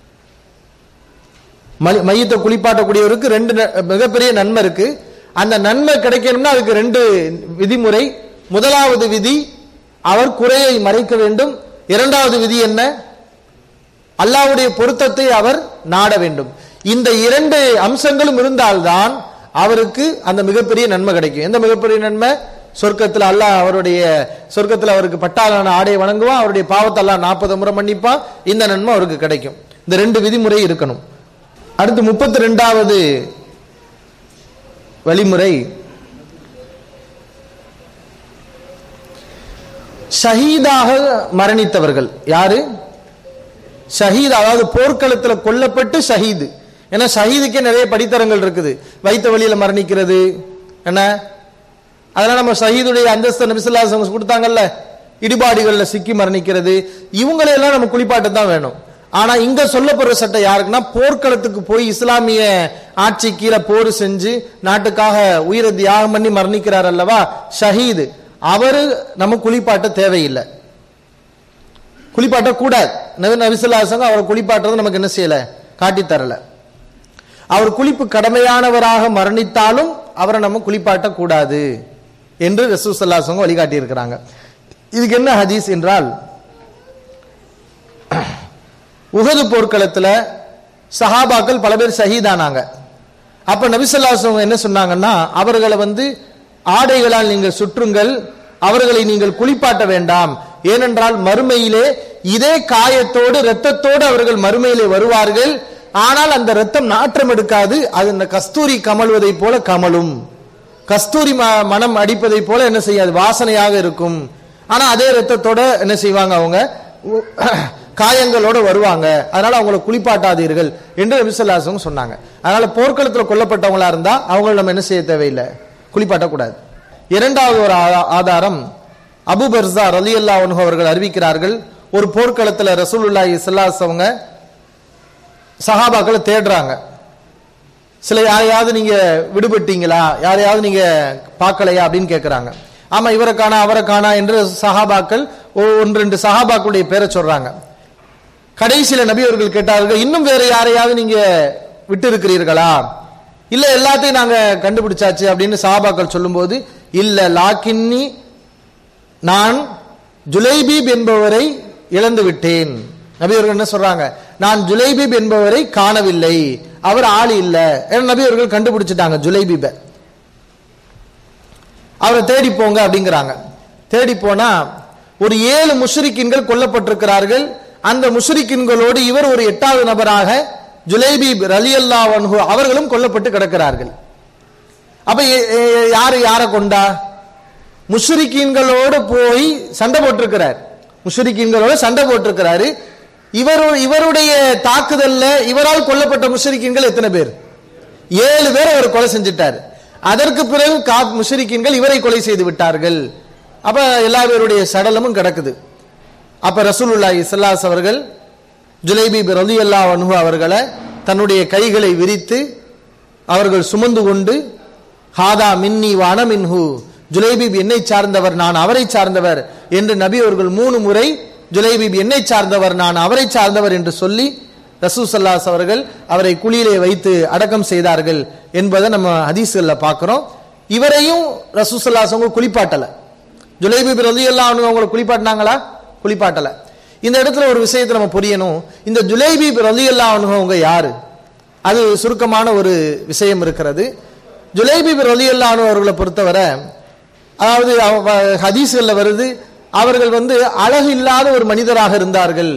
மலி- மையத்தை குளிப்பாட்டக்கூடியவருக்கு ரெண்டு ந- மிகப்பெரிய நன்மை இருக்கு அந்த நன்மை கிடைக்கணும்னா அதுக்கு ரெண்டு விதிமுறை முதலாவது விதி அவர் குறையை மறைக்க வேண்டும் இரண்டாவது விதி என்ன அல்லாஹ்வுடைய பொருத்தத்தை அவர் நாட வேண்டும் இந்த இரண்டு அம்சங்களும் இருந்தால்தான் அவருக்கு அந்த மிகப்பெரிய நன்மை கிடைக்கும் எந்த மிகப்பெரிய நன்மை சொர்க்கத்தில் அல்லாஹ் அவருடைய சொர்க்கத்தில் அவருக்கு பட்டாளான ஆடையை வணங்குவான் அவருடைய பாவத்தை அல்லாஹ் நாற்பது முறை மன்னிப்பான் இந்த நன்மை அவருக்கு கிடைக்கும் இந்த ரெண்டு விதிமுறை இருக்கணும் அடுத்து முப்பத்தி ரெண்டாவது வழிமுறை ஷஹீதாக மரணித்தவர்கள் யாரு ஷஹீத் அதாவது போர்க்களத்துல கொல்லப்பட்டு ஷஹீது ஏன்னா ஷஹீதுக்கே நிறைய படித்தரங்கள் இருக்குது வைத்த வழியில மரணிக்கிறது என்ன அதனால நம்ம ஷஹீதுடைய அந்தஸ்து நபிசுல்லாஸ் அவங்க கொடுத்தாங்கல்ல இடிபாடுகள்ல சிக்கி மரணிக்கிறது இவங்களையெல்லாம் நம்ம குளிப்பாட்ட தான் வேணும் ஆனா இங்க சொல்லப்படுற சட்டம் யாருக்குன்னா போர்க்களத்துக்கு போய் இஸ்லாமிய ஆட்சி கீழே போர் செஞ்சு நாட்டுக்காக உயிரை தியாகம் பண்ணி மரணிக்கிறார் அல்லவா ஷஹீது அவரு நம்ம குளிப்பாட்ட தேவையில்லை குளிப்பாட்ட கூடாது நபி நபிசுல்லாசங்க அவர் குளிப்பாட்டுறது நமக்கு என்ன செய்யல காட்டித் தரல அவர் குளிப்பு கடமையானவராக மரணித்தாலும் அவரை நம்ம குளிப்பாட்ட கூடாது என்று ரசூசல்லாசங்க வழிகாட்டி இருக்கிறாங்க இதுக்கு என்ன ஹதீஸ் என்றால் உகது போர்க்களத்துல சஹாபாக்கள் பல பேர் ஷஹீதானாங்க அப்ப நபிசல்லாசவங்க என்ன சொன்னாங்கன்னா அவர்களை வந்து ஆடைகளால் நீங்கள் சுற்றுங்கள் அவர்களை நீங்கள் குளிப்பாட்ட வேண்டாம் ஏனென்றால் மறுமையிலே இதே காயத்தோடு இரத்தத்தோடு அவர்கள் மறுமையிலே வருவார்கள் ஆனால் அந்த இரத்தம் நாற்றம் எடுக்காது அது இந்த கஸ்தூரி கமழ்வதை போல கமலும் கஸ்தூரி ம- மனம் அடிப்பதை போல என்ன செய்யாது வாசனையாக இருக்கும் ஆனா அதே ரத்தத்தோட என்ன செய்வாங்க அவங்க உ- காயங்களோட வருவாங்க அதனால அவங்களை குளிப்பாட்டாதீர்கள் என்று நபிசல்லாசவங்க சொன்னாங்க அதனால போர்க்களத்துல கொல்லப்பட்டவங்களா இருந்தா அவங்களை நம்ம என்ன செய்ய தேவையில்லை குளிப்பாட்டக்கூடாது இரண்டாவது ஒரு ஆ- ஆதாரம் அபு பர்சா ரலி அவர்கள் அறிவிக்கிறார்கள் ஒரு போர்க்களத்துல ரசூலுல்லாஹி ஸல்லல்லாஹு அவங்க சஹாபாக்களை தேடுறாங்க சில யாரையாவது நீங்க விடுபட்டீங்களா யாரையாவது நீங்க பார்க்கலையா அப்படின்னு கேட்கறாங்க ஆமா இவரை காணா அவரை காணா என்று சஹாபாக்கள் ஒ- ஒன்று ரெண்டு சஹாபாக்களுடைய பேரை சொல்றாங்க கடைசியில நபி அவர்கள் கேட்டார்கள் இன்னும் வேற யாரையாவது நீங்க விட்டு இருக்கிறீர்களா இல்ல எல்லாத்தையும் நாங்க கண்டுபிடிச்சாச்சு அப்படின்னு சஹாபாக்கள் சொல்லும்போது இல்ல லாக்கின்னி நான் ஜுலைபீப் என்பவரை இழந்து விட்டேன் நபி அவர்கள் என்ன சொல்றாங்க நான் ஜுலைபீப் என்பவரை காணவில்லை அவர் ஆள் இல்ல ஏன்னா நபி அவர்கள் கண்டுபிடிச்சிட்டாங்க ஜுலைபீபை அவரை தேடி போங்க அப்படிங்கிறாங்க தேடி போனா ஒரு ஏழு முஷ்ரிக்கின்கள் கொல்லப்பட்டிருக்கிறார்கள் அந்த முஷ்ரிக்கின்களோடு இவர் ஒரு எட்டாவது நபராக ஜுலைபீப் ரலியல்லா அன்ஹு அவர்களும் கொல்லப்பட்டு கிடக்கிறார்கள் அப்ப எ- எ- யாரு யாரை கொண்டா முஷ்ரிக்கீன்களோடு போய் சண்டை போட்டிருக்கிறார் முஷ்ரிக்கீன்களோட சண்டை போட்டிருக்கிறாரு இவர் இவருடைய தாக்குதல்ல இவரால் கொல்லப்பட்ட முஷ்ரிக்கீன்கள் எத்தனை பேர் ஏழு பேர் அவர் கொலை செஞ்சிட்டார் அதற்கு பிறகு கா முஷ்ரிக்கீன்கள் இவரை கொலை செய்து விட்டார்கள் அப்ப எல்லா பேருடைய சடலமும் கிடக்குது அப்ப ரசூலுல்லாஹி ஸல்லல்லாஹு அவர்கள் ஜுலைபி ரலியல்லாஹு அன்ஹு அவர்களை தன்னுடைய கைகளை விரித்து அவர்கள் சுமந்து கொண்டு ஹாதா மின்னி வான மின்ஹு ஜுலைபீப் என்னை சார்ந்தவர் நான் அவரை சார்ந்தவர் என்று நபி அவர்கள் மூணு முறை ஜுலைபீப் என்னை சார்ந்தவர் நான் அவரை சார்ந்தவர் என்று சொல்லி ரசூசல்லாஸ் அவர்கள் அவரை குழியிலே வைத்து அடக்கம் செய்தார்கள் என்பதை நம்ம ஹதீஸ்கள்ல பார்க்கிறோம் இவரையும் ரசூசல்லாஸ் அவங்க குளிப்பாட்டல ஜுலைபீப் ரலி எல்லாம் அவங்களை குளிப்பாட்டினாங்களா குளிப்பாட்டல இந்த இடத்துல ஒரு விஷயத்தை நம்ம புரியணும் இந்த ஜுலைபீப் ரலி எல்லாம் அவங்க யாரு அது சுருக்கமான ஒரு விஷயம் இருக்கிறது ஜுலைபீப் ரலி அல்லானு அவர்களை பொறுத்தவரை அதாவது அவ- ஹதீஸ்கள்ல வருது அவர்கள் வந்து அழகு இல்லாத ஒரு மனிதராக இருந்தார்கள்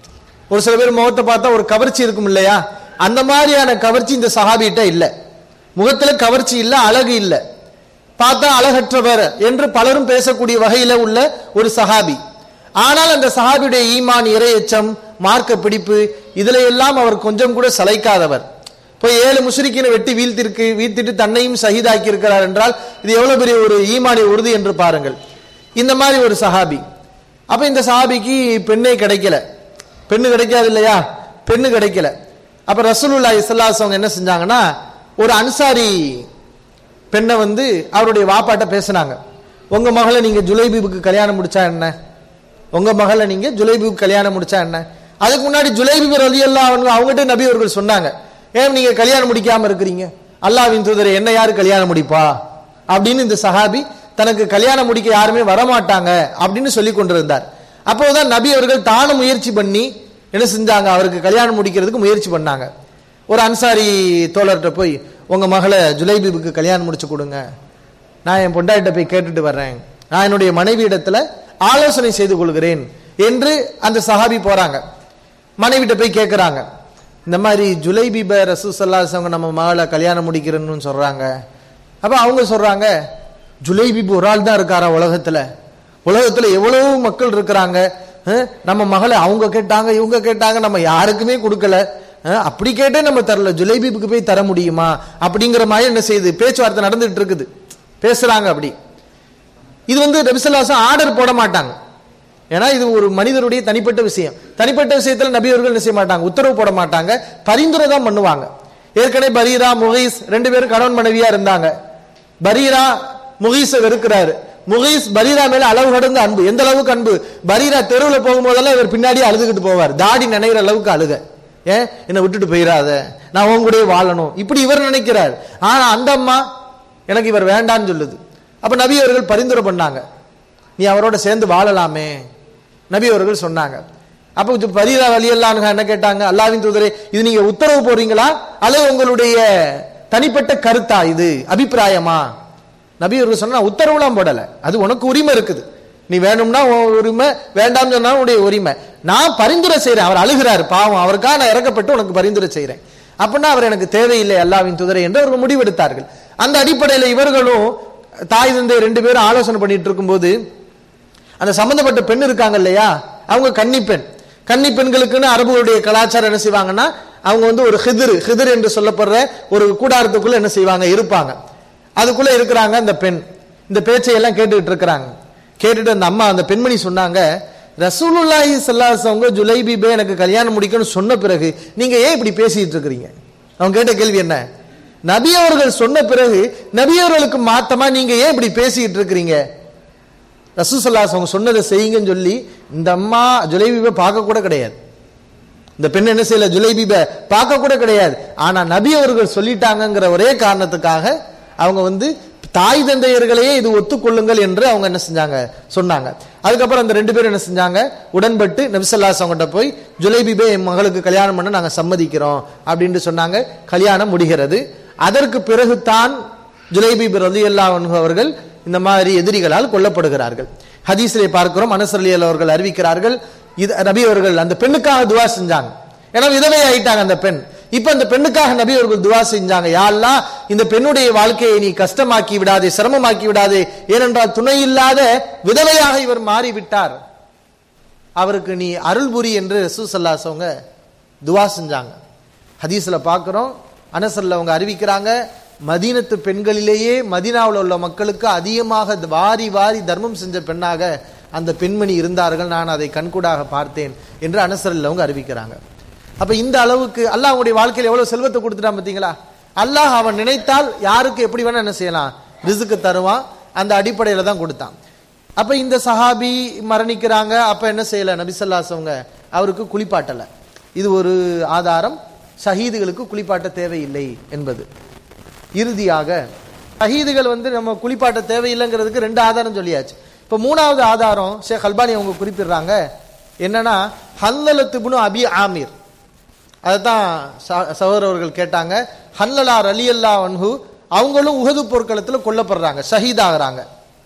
ஒரு சில பேர் முகத்தை பார்த்தா ஒரு கவர்ச்சி இருக்கும் இல்லையா அந்த மாதிரியான கவர்ச்சி இந்த சஹாபிகிட்ட இல்ல முகத்துல கவர்ச்சி இல்ல அழகு இல்ல பார்த்தா அழகற்றவர் என்று பலரும் பேசக்கூடிய வகையில உள்ள ஒரு சஹாபி ஆனால் அந்த சஹாபியுடைய ஈமான் இரையச்சம் மார்க்க பிடிப்பு இதுல எல்லாம் அவர் கொஞ்சம் கூட சளைக்காதவர் போய் ஏழு முஸ்ரிக்கினை வெட்டி வீழ்த்திருக்கு வீழ்த்திட்டு தன்னையும் ஷஹீதாக்கி இருக்கிறார் என்றால் இது எவ்வளவு பெரிய ஒரு ஈமானிய உறுதி என்று பாருங்கள் இந்த மாதிரி ஒரு சஹாபி அப்ப இந்த சஹாபிக்கு பெண்ணே கிடைக்கல பெண்ணு கிடைக்காது இல்லையா பெண்ணு கிடைக்கல அப்ப ரசூலுல்லாஹி ஸல்லல்லாஹு அலைஹி அவங்க என்ன செஞ்சாங்கன்னா ஒரு அன்சாரி பெண்ணை வந்து அவருடைய வாப்பாட்ட பேசுனாங்க உங்க மகளை நீங்க ஜுலைபீபுக்கு கல்யாணம் முடிச்சா என்ன உங்க மகளை நீங்க ஜுலைபீபுக்கு கல்யாணம் முடிச்சா என்ன அதுக்கு முன்னாடி ஜுலைபீப் ரலியல்லாஹு அன்ஹு அவங்ககிட்ட நபி அவர்கள் சொன்னாங்க ஏன் நீங்க கல்யாணம் முடிக்காம இருக்கிறீங்க அல்லாஹ்வின் தூதரை என்ன யாரு கல்யாணம் முடிப்பா அப்படின்னு இந்த சஹாபி தனக்கு கல்யாணம் முடிக்க யாருமே வரமாட்டாங்க அப்படின்னு சொல்லி கொண்டிருந்தார் அப்போதான் நபி அவர்கள் தானும் முயற்சி பண்ணி என்ன செஞ்சாங்க அவருக்கு கல்யாணம் முடிக்கிறதுக்கு முயற்சி பண்ணாங்க ஒரு அன்சாரி தோழர்கிட்ட போய் உங்க மகளை ஜுலைபீபுக்கு கல்யாணம் முடிச்சு கொடுங்க நான் என் பொண்டாயிட்ட போய் கேட்டுட்டு வர்றேன் நான் என்னுடைய மனைவி இடத்துல ஆலோசனை செய்து கொள்கிறேன் என்று அந்த சஹாபி போறாங்க மனைவிட்ட போய் கேட்கறாங்க இந்த மாதிரி ஜுலைபீப ரசூசல்லாசவங்க நம்ம மகளை கல்யாணம் முடிக்கிறேன்னு சொல்றாங்க அப்ப அவங்க சொல்றாங்க ஜுலைபீப் ஒரு ஆள் தான் இருக்காரா உலகத்துல உலகத்துல எவ்வளவு மக்கள் இருக்கிறாங்க அஹ், நம்ம மகளை அவங்க கேட்டாங்க இவங்க கேட்டாங்க நம்ம யாருக்குமே கொடுக்கல அஹ், அப்படி கேட்டே நம்ம தரல ஜுலைபீபுக்கு போய் தர முடியுமா அப்படிங்கிற மாதிரி என்ன செய்யுது பேச்சுவார்த்தை நடந்துட்டு இருக்குது பேசுறாங்க அப்படி இது வந்து நபிசல்லாசம் ஆர்டர் போட மாட்டாங்க ஏன்னா இது ஒரு மனிதருடைய தனிப்பட்ட விஷயம் தனிப்பட்ட விஷயத்துல நபி அவர்கள் என்ன செய்ய மாட்டாங்க உத்தரவு போட மாட்டாங்க பரிந்துரை தான் பண்ணுவாங்க ஏற்கனவே பரீரா முகைஸ் ரெண்டு பேரும் கணவன் மனைவியா இருந்தாங்க பரீரா முகீஸை வெறுக்கிறாரு முகீஸ் பரீரா மேல அளவு கடந்த அன்பு எந்த அளவுக்கு அன்பு பரீரா தெருவில் போகும்போதெல்லாம் இவர் பின்னாடி அழுதுகிட்டு போவார் தாடி நினைக்கிற அளவுக்கு அழுக ஏன் என்னை விட்டுட்டு போயிடாத நான் உன் கூடயே வாழணும் இப்படி இவர் நினைக்கிறார் ஆனா அந்த அம்மா எனக்கு இவர் வேண்டான்னு சொல்லுது அப்ப நபி அவர்கள் பரிந்துரை பண்ணாங்க நீ அவரோட சேர்ந்து வாழலாமே நபி அவர்கள் சொன்னாங்க அப்ப கொஞ்சம் பரீரா வழியெல்லாம் என்ன கேட்டாங்க அல்லாவின் தூதரே இது நீங்க உத்தரவு போறீங்களா அல்லது உங்களுடைய தனிப்பட்ட கருத்தா இது அபிப்பிராயமா நபி அவர்கள் சொன்னா உத்தரவுலாம் போடல அது உனக்கு உரிமை இருக்குது நீ வேணும்னா உன் உரிமை வேண்டாம்னு சொன்னா உன்னுடைய உரிமை நான் பரிந்துரை செய்றேன் அவர் அழுகிறார் பாவம் அவருக்காக நான் இறக்கப்பட்டு உனக்கு பரிந்துரை செய்றேன் அப்படின்னா அவர் எனக்கு தேவையில்லை அல்லாவின் துதரை என்று அவர்கள் முடிவெடுத்தார்கள் அந்த அடிப்படையில் இவர்களும் தாய் தந்தை ரெண்டு பேரும் ஆலோசனை பண்ணிட்டு இருக்கும்போது அந்த சம்பந்தப்பட்ட பெண் இருக்காங்க இல்லையா அவங்க கன்னி பெண் கன்னி பெண்களுக்குன்னு அரபுகளுடைய கலாச்சாரம் என்ன செய்வாங்கன்னா அவங்க வந்து ஒரு ஹிதிர் ஹிதிர் என்று சொல்லப்படுற ஒரு கூடாரத்துக்குள்ள என்ன செய்வாங்க இருப்பாங்க அதுக்குள்ள இருக்கிறாங்க அந்த பெண் இந்த பேச்சையெல்லாம் கேட்டுக்கிட்டு இருக்கிறாங்க கேட்டுட்டு அந்த அம்மா அந்த பெண்மணி சொன்னாங்க ரசூலுல்லாஹி ஸல்லல்லாஹு அவங்க ஜுலைபி பே எனக்கு கல்யாணம் முடிக்கணும்னு சொன்ன பிறகு நீங்க ஏன் இப்படி பேசிட்டு இருக்கிறீங்க அவங்க கேட்ட கேள்வி என்ன நபி அவர்கள் சொன்ன பிறகு நபி அவர்களுக்கு மாத்தமா நீங்க ஏன் இப்படி பேசிட்டு இருக்கிறீங்க ரசூசல்லாஸ் அவங்க சொன்னதை செய்யுங்கன்னு சொல்லி இந்த அம்மா ஜுலைபீபை பார்க்க கூட கிடையாது இந்த பெண் என்ன செய்யல ஜுலைபீபை பார்க்க கூட கிடையாது ஆனா நபி அவர்கள் சொல்லிட்டாங்கங்கிற ஒரே காரணத்துக்காக அவங்க வந்து தாய் தந்தையர்களையே இது ஒத்துக்கொள்ளுங்கள் என்று அவங்க என்ன செஞ்சாங்க சொன்னாங்க அதுக்கப்புறம் அந்த ரெண்டு பேரும் என்ன செஞ்சாங்க உடன்பட்டு நபிசல்லாஸ் அவங்ககிட்ட போய் ஜுலைபீபே என் மகளுக்கு கல்யாணம் பண்ண நாங்க சம்மதிக்கிறோம் அப்படின்னு சொன்னாங்க கல்யாணம் முடிகிறது அதற்கு பிறகு தான் ஜுலைபீப் ரலி அவர்கள் இந்த மாதிரி எதிரிகளால் கொல்லப்படுகிறார்கள் ஹதீஸிலே பார்க்கிறோம் அனசர் அலி அவர்கள் அறிவிக்கிறார்கள் இது நபி அவர்கள் அந்த பெண்ணுக்காக துவா செஞ்சாங்க ஏன்னா விதவை ஆயிட்டாங்க அந்த பெண் இப்ப அந்த பெண்ணுக்காக நபி அவர்கள் துவா செஞ்சாங்க யாரெல்லாம் இந்த பெண்ணுடைய வாழ்க்கையை நீ கஷ்டமாக்கி விடாதே சிரமமாக்கி விடாதே ஏனென்றால் துணை இல்லாத விதவையாக இவர் மாறிவிட்டார் அவருக்கு நீ அருள் புரி என்று ரசூசல்லாஸ் அவங்க துவா செஞ்சாங்க ஹதீஸ்ல பார்க்கிறோம் அனசல்ல அவங்க அறிவிக்கிறாங்க மதீனத்து பெண்களிலேயே மதீனாவில் உள்ள மக்களுக்கு அதிகமாக வாரி வாரி தர்மம் செஞ்ச பெண்ணாக அந்த பெண்மணி இருந்தார்கள் நான் அதை கண்கூடாக பார்த்தேன் என்று அனசரில் அவங்க அறிவிக்கிறாங்க அப்ப இந்த அளவுக்கு அல்லாஹ் அவங்களுடைய வாழ்க்கையில் எவ்வளவு செல்வத்தை கொடுத்துட்டான் பார்த்தீங்களா அல்லாஹ் அவன் நினைத்தால் யாருக்கு எப்படி வேணா என்ன செய்யலாம் ரிசுக்கு தருவான் அந்த அடிப்படையில தான் கொடுத்தான் அப்ப இந்த சஹாபி மரணிக்கிறாங்க அப்ப என்ன செய்யல நபிசல்லாஸ் அவங்க அவருக்கு குளிப்பாட்டல இது ஒரு ஆதாரம் ஷஹீதுகளுக்கு குளிப்பாட்ட தேவையில்லை என்பது இறுதியாக ஷஹீதுகள் வந்து நம்ம குளிப்பாட்ட தேவையில்லைங்கிறதுக்கு ரெண்டு ஆதாரம் சொல்லியாச்சு இப்ப மூணாவது ஆதாரம் ஷேக் அல்பானி அவங்க குறிப்பிடுறாங்க என்னன்னா ஹல்லலத்துபுனு அபி ஆமீர் அதுதான் சகோதரர் அவர்கள் கேட்டாங்க ஹல்லலா அலி அல்லா அன்ஹு அவங்களும் உகது போர்க்களத்தில் கொல்லப்படுறாங்க ஷஹீதாகிறாங்க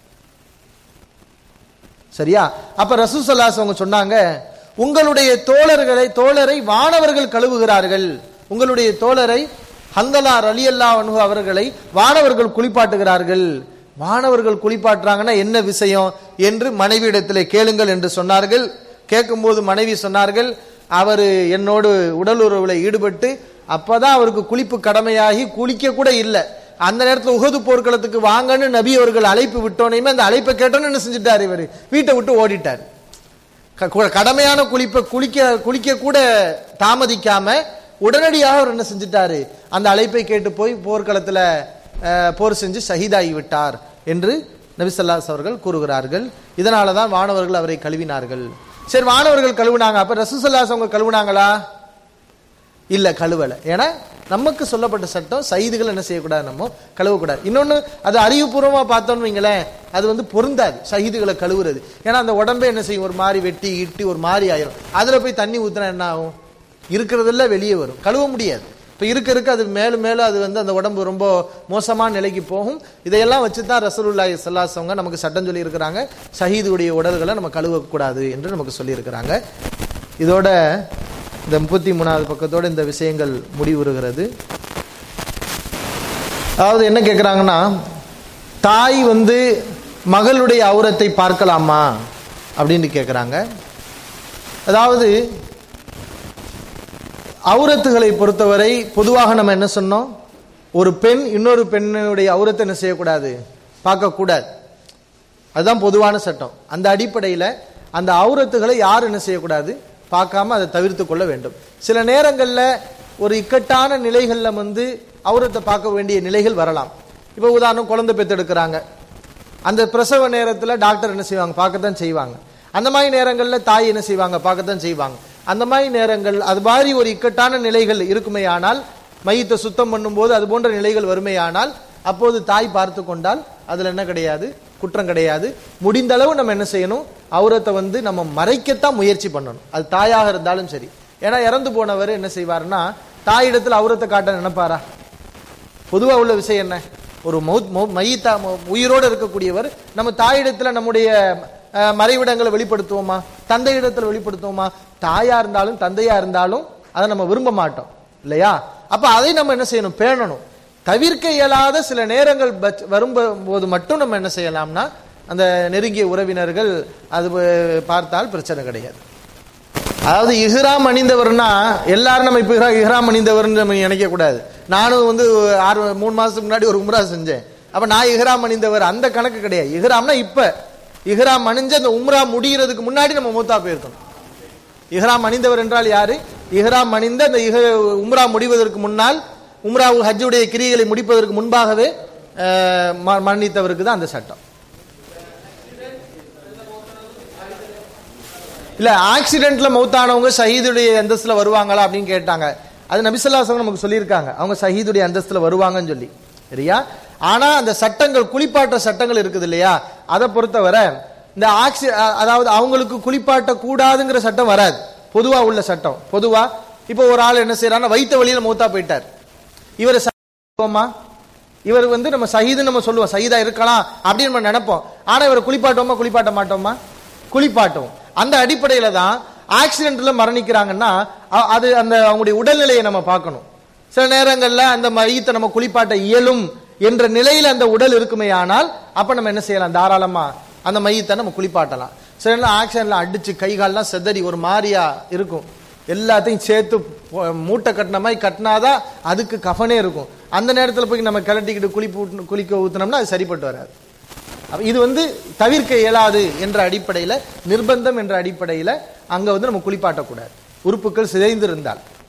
சரியா அப்ப ரசூசல்லாஸ் அவங்க சொன்னாங்க உங்களுடைய தோழர்களை தோழரை வானவர்கள் கழுவுகிறார்கள் உங்களுடைய தோழரை ஹந்தலா அலி அல்லா அன்ஹு அவர்களை வானவர்கள் குளிப்பாட்டுகிறார்கள் வானவர்கள் குளிப்பாட்டுறாங்கன்னா என்ன விஷயம் என்று மனைவியிடத்தில் கேளுங்கள் என்று சொன்னார்கள் கேட்கும்போது மனைவி சொன்னார்கள் அவர் என்னோடு உடல் உறவுல ஈடுபட்டு அப்பதான் அவருக்கு குளிப்பு கடமையாகி குளிக்க கூட இல்லை அந்த நேரத்தில் உகது போர்க்களத்துக்கு வாங்கன்னு நபி அவர்கள் அழைப்பு விட்டோனையுமே அந்த அழைப்பை கேட்டோன்னு என்ன செஞ்சுட்டாரு இவர் வீட்டை விட்டு ஓடிட்டார் கடமையான குளிப்பை குளிக்க குளிக்க கூட தாமதிக்காம உடனடியாக அவர் என்ன செஞ்சுட்டாரு அந்த அழைப்பை கேட்டு போய் போர்க்களத்துல போர் செஞ்சு ஷஹீதாகி விட்டார் என்று நபிசல்லாஸ் அவர்கள் கூறுகிறார்கள் இதனால தான் வானவர்கள் அவரை கழுவினார்கள் சரி வானவர்கள் கழுவுனாங்க அப்ப ரசூசல்லாஸ் அவங்க கழுவுனாங்களா இல்ல கழுவல ஏன்னா நமக்கு சொல்லப்பட்ட சட்டம் சைதுகள் என்ன செய்யக்கூடாது நம்ம கழுவக்கூடாது இன்னொன்னு அது அறிவுபூர்வமா பார்த்தோம்னு வைங்களேன் அது வந்து பொருந்தாது சகிதுகளை கழுவுறது ஏன்னா அந்த உடம்பே என்ன செய்யும் ஒரு மாதிரி வெட்டி இட்டி ஒரு மாதிரி ஆயிரும் அதுல போய் தண்ணி ஊத்துனா என்ன ஆகும் இருக்கிறதெல்லாம் வெளியே வரும் கழுவ முடியாது இப்ப இருக்க இருக்க அது மேலும் மேலும் அது வந்து அந்த உடம்பு ரொம்ப மோசமான நிலைக்கு போகும் இதையெல்லாம் வச்சு தான் ரசூலுல்லாஹி சல்லாசவங்க நமக்கு சட்டம் சொல்லி இருக்கிறாங்க ஷஹீதுடைய உடல்களை நம்ம கழுவக்கூடாது என்று நமக்கு சொல்லி இருக்கிறாங்க இதோட இந்த முப்பத்தி மூணாவது பக்கத்தோட இந்த விஷயங்கள் முடிவுறுகிறது அதாவது என்ன கேட்குறாங்கன்னா தாய் வந்து மகளுடைய அவுரத்தை பார்க்கலாமா அப்படின்னு கேட்குறாங்க அதாவது அவுரத்துகளை பொறுத்தவரை பொதுவாக நம்ம என்ன சொன்னோம் ஒரு பெண் இன்னொரு பெண்ணுடைய அவுரத்தை என்ன செய்யக்கூடாது பார்க்கக்கூடாது அதுதான் பொதுவான சட்டம் அந்த அடிப்படையில் அந்த அவுரத்துகளை யாரும் என்ன செய்யக்கூடாது பார்க்காம அதை தவிர்த்து கொள்ள வேண்டும் சில நேரங்களில் ஒரு இக்கட்டான நிலைகளில் வந்து அவுரத்தை பார்க்க வேண்டிய நிலைகள் வரலாம் இப்போ உதாரணம் குழந்தை பெற்றெடுக்கிறாங்க அந்த பிரசவ நேரத்தில் டாக்டர் என்ன செய்வாங்க பார்க்கத்தான் செய்வாங்க அந்த மாதிரி நேரங்களில் தாய் என்ன செய்வாங்க பார்க்கத்தான் செய்வாங்க அந்த மாதிரி நேரங்கள் அது மாதிரி ஒரு இக்கட்டான நிலைகள் இருக்குமே ஆனால் மையத்தை சுத்தம் பண்ணும்போது அது போன்ற நிலைகள் வருமேயானால் அப்போது தாய் பார்த்து கொண்டால் அதில் என்ன கிடையாது குற்றம் கிடையாது முடிந்த அளவு நம்ம என்ன செய்யணும் அவுரத்தை வந்து நம்ம மறைக்கத்தான் முயற்சி பண்ணணும் அது தாயாக இருந்தாலும் சரி ஏன்னா இறந்து போனவர் என்ன செய்வாருன்னா தாயிடத்தில் அவுரத்தை காட்ட நினைப்பாரா பொதுவா உள்ள விஷயம் என்ன ஒரு மௌத் மௌ- மையத்தா மௌ- உயிரோடு இருக்கக்கூடியவர் நம்ம தாயிடத்துல நம்முடைய அஹ், மறைவிடங்களை வெளிப்படுத்துவோமா தந்தையிடத்துல வெளிப்படுத்துவோமா தாயா இருந்தாலும் தந்தையா இருந்தாலும் அதை நம்ம விரும்ப மாட்டோம் இல்லையா அப்ப அதை நம்ம என்ன செய்யணும் பேணணும் தவிர்க்க இயலாத சில நேரங்கள் பச்- வரும்போது மட்டும் நம்ம என்ன செய்யலாம்னா அந்த நெருங்கிய உறவினர்கள் அது ப- பார்த்தால் பிரச்சனை கிடையாது அதாவது இஹ்ராம் அணிந்தவர்னா எல்லாரும் நம்ம இப்ப இஹ்ரா- இஹ்ராம் அணிந்தவர்னு நம்ம நினைக்க கூடாது நானும் வந்து ஆறு மூணு மாசத்துக்கு முன்னாடி ஒரு உம்ரா செஞ்சேன் அப்ப நான் இஹ்ராம் அணிந்தவர் அந்த கணக்கு கிடையாது இஹ்ராம்னா இப்ப இஹ்ராம் அணிஞ்ச அந்த உம்ரா முடிகிறதுக்கு முன்னாடி நம்ம மூத்தா போயிருக்கணும் இஹ்ராம் அணிந்தவர் என்றால் யாரு இஹ்ராம் அணிந்த அந்த இஹ உம்ரா முடிவதற்கு முன்னால் உம்ரா ஹஜ்ஜுடைய கிரியைகளை முடிப்பதற்கு முன்பாகவே அஹ், ம- மரணித்தவருக்கு தான் அந்த சட்டம் இல்ல ஆக்சிடென்ட்ல மௌத்தானவங்க ஷஹீதுடைய அந்தஸ்துல வருவாங்களா அப்படின்னு கேட்டாங்க அது நபிசல்லாசம் நமக்கு சொல்லியிருக்காங்க அவங்க ஷஹீதுடைய அந்தஸ்துல வருவாங்கன்னு சொல்லி சரியா ஆனா அந்த சட்டங்கள் குளிப்பாட்ட சட்டங்கள் இருக்குது இல்லையா அதை பொறுத்தவரை இந்த ஆக்சி அ- அதாவது அவங்களுக்கு குளிப்பாட்ட கூடாதுங்கிற சட்டம் வராது பொதுவா உள்ள சட்டம் பொதுவா இப்போ ஒரு ஆள் என்ன செய்யறாருன்னா வைத்த வழியில மௌத்தா போயிட்டார் இவர் ச- இவர் வந்து நம்ம சஹீதுன்னு நம்ம சொல்லுவோம் சஹீதா இருக்கலாம் அப்படின்னு நம்ம நினைப்போம் ஆனா இவரை குளிப்பாட்டோமா குளிப்பாட்ட மாட்டோமா குளிப்பாட்டுவோம் அந்த அடிப்படையில தான் ஆக்சிடென்ட்ல மரணிக்கிறாங்கன்னா அ- அது அந்த அவங்களுடைய உடல்நிலையை நம்ம பார்க்கணும் சில நேரங்கள்ல அந்த மையத்தை நம்ம குளிப்பாட்ட இயலும் என்ற நிலையில அந்த உடல் இருக்குமே ஆனால் அப்ப நம்ம என்ன செய்யலாம் தாராளமா அந்த மையத்தை நம்ம குளிப்பாட்டலாம் சில நேரம் ஆக்சிடென்ட்ல அடிச்சு கை கால்லாம் செதறி ஒரு மாதிரியா இருக்கும் எல்லாத்தையும் சேர்த்து பொ- மூட்டை கட்டின மாதிரி கட்டினாதான் அதுக்கு கஃனே இருக்கும் அந்த நேரத்தில் போய் நம்ம கிளட்டிக்கிட்டு குளிப்பு ஊட்டு- குளிக்க ஊத்துனோம்னா அது சரிப்பட்டு வராது அப்ப இது வந்து தவிர்க்க இயலாது என்ற அடிப்படையில நிர்பந்தம் என்ற அடிப்படையில அங்க வந்து நம்ம குளிப்பாட்டக்கூடாது உறுப்புகள் சிதைந்து இருந்தால்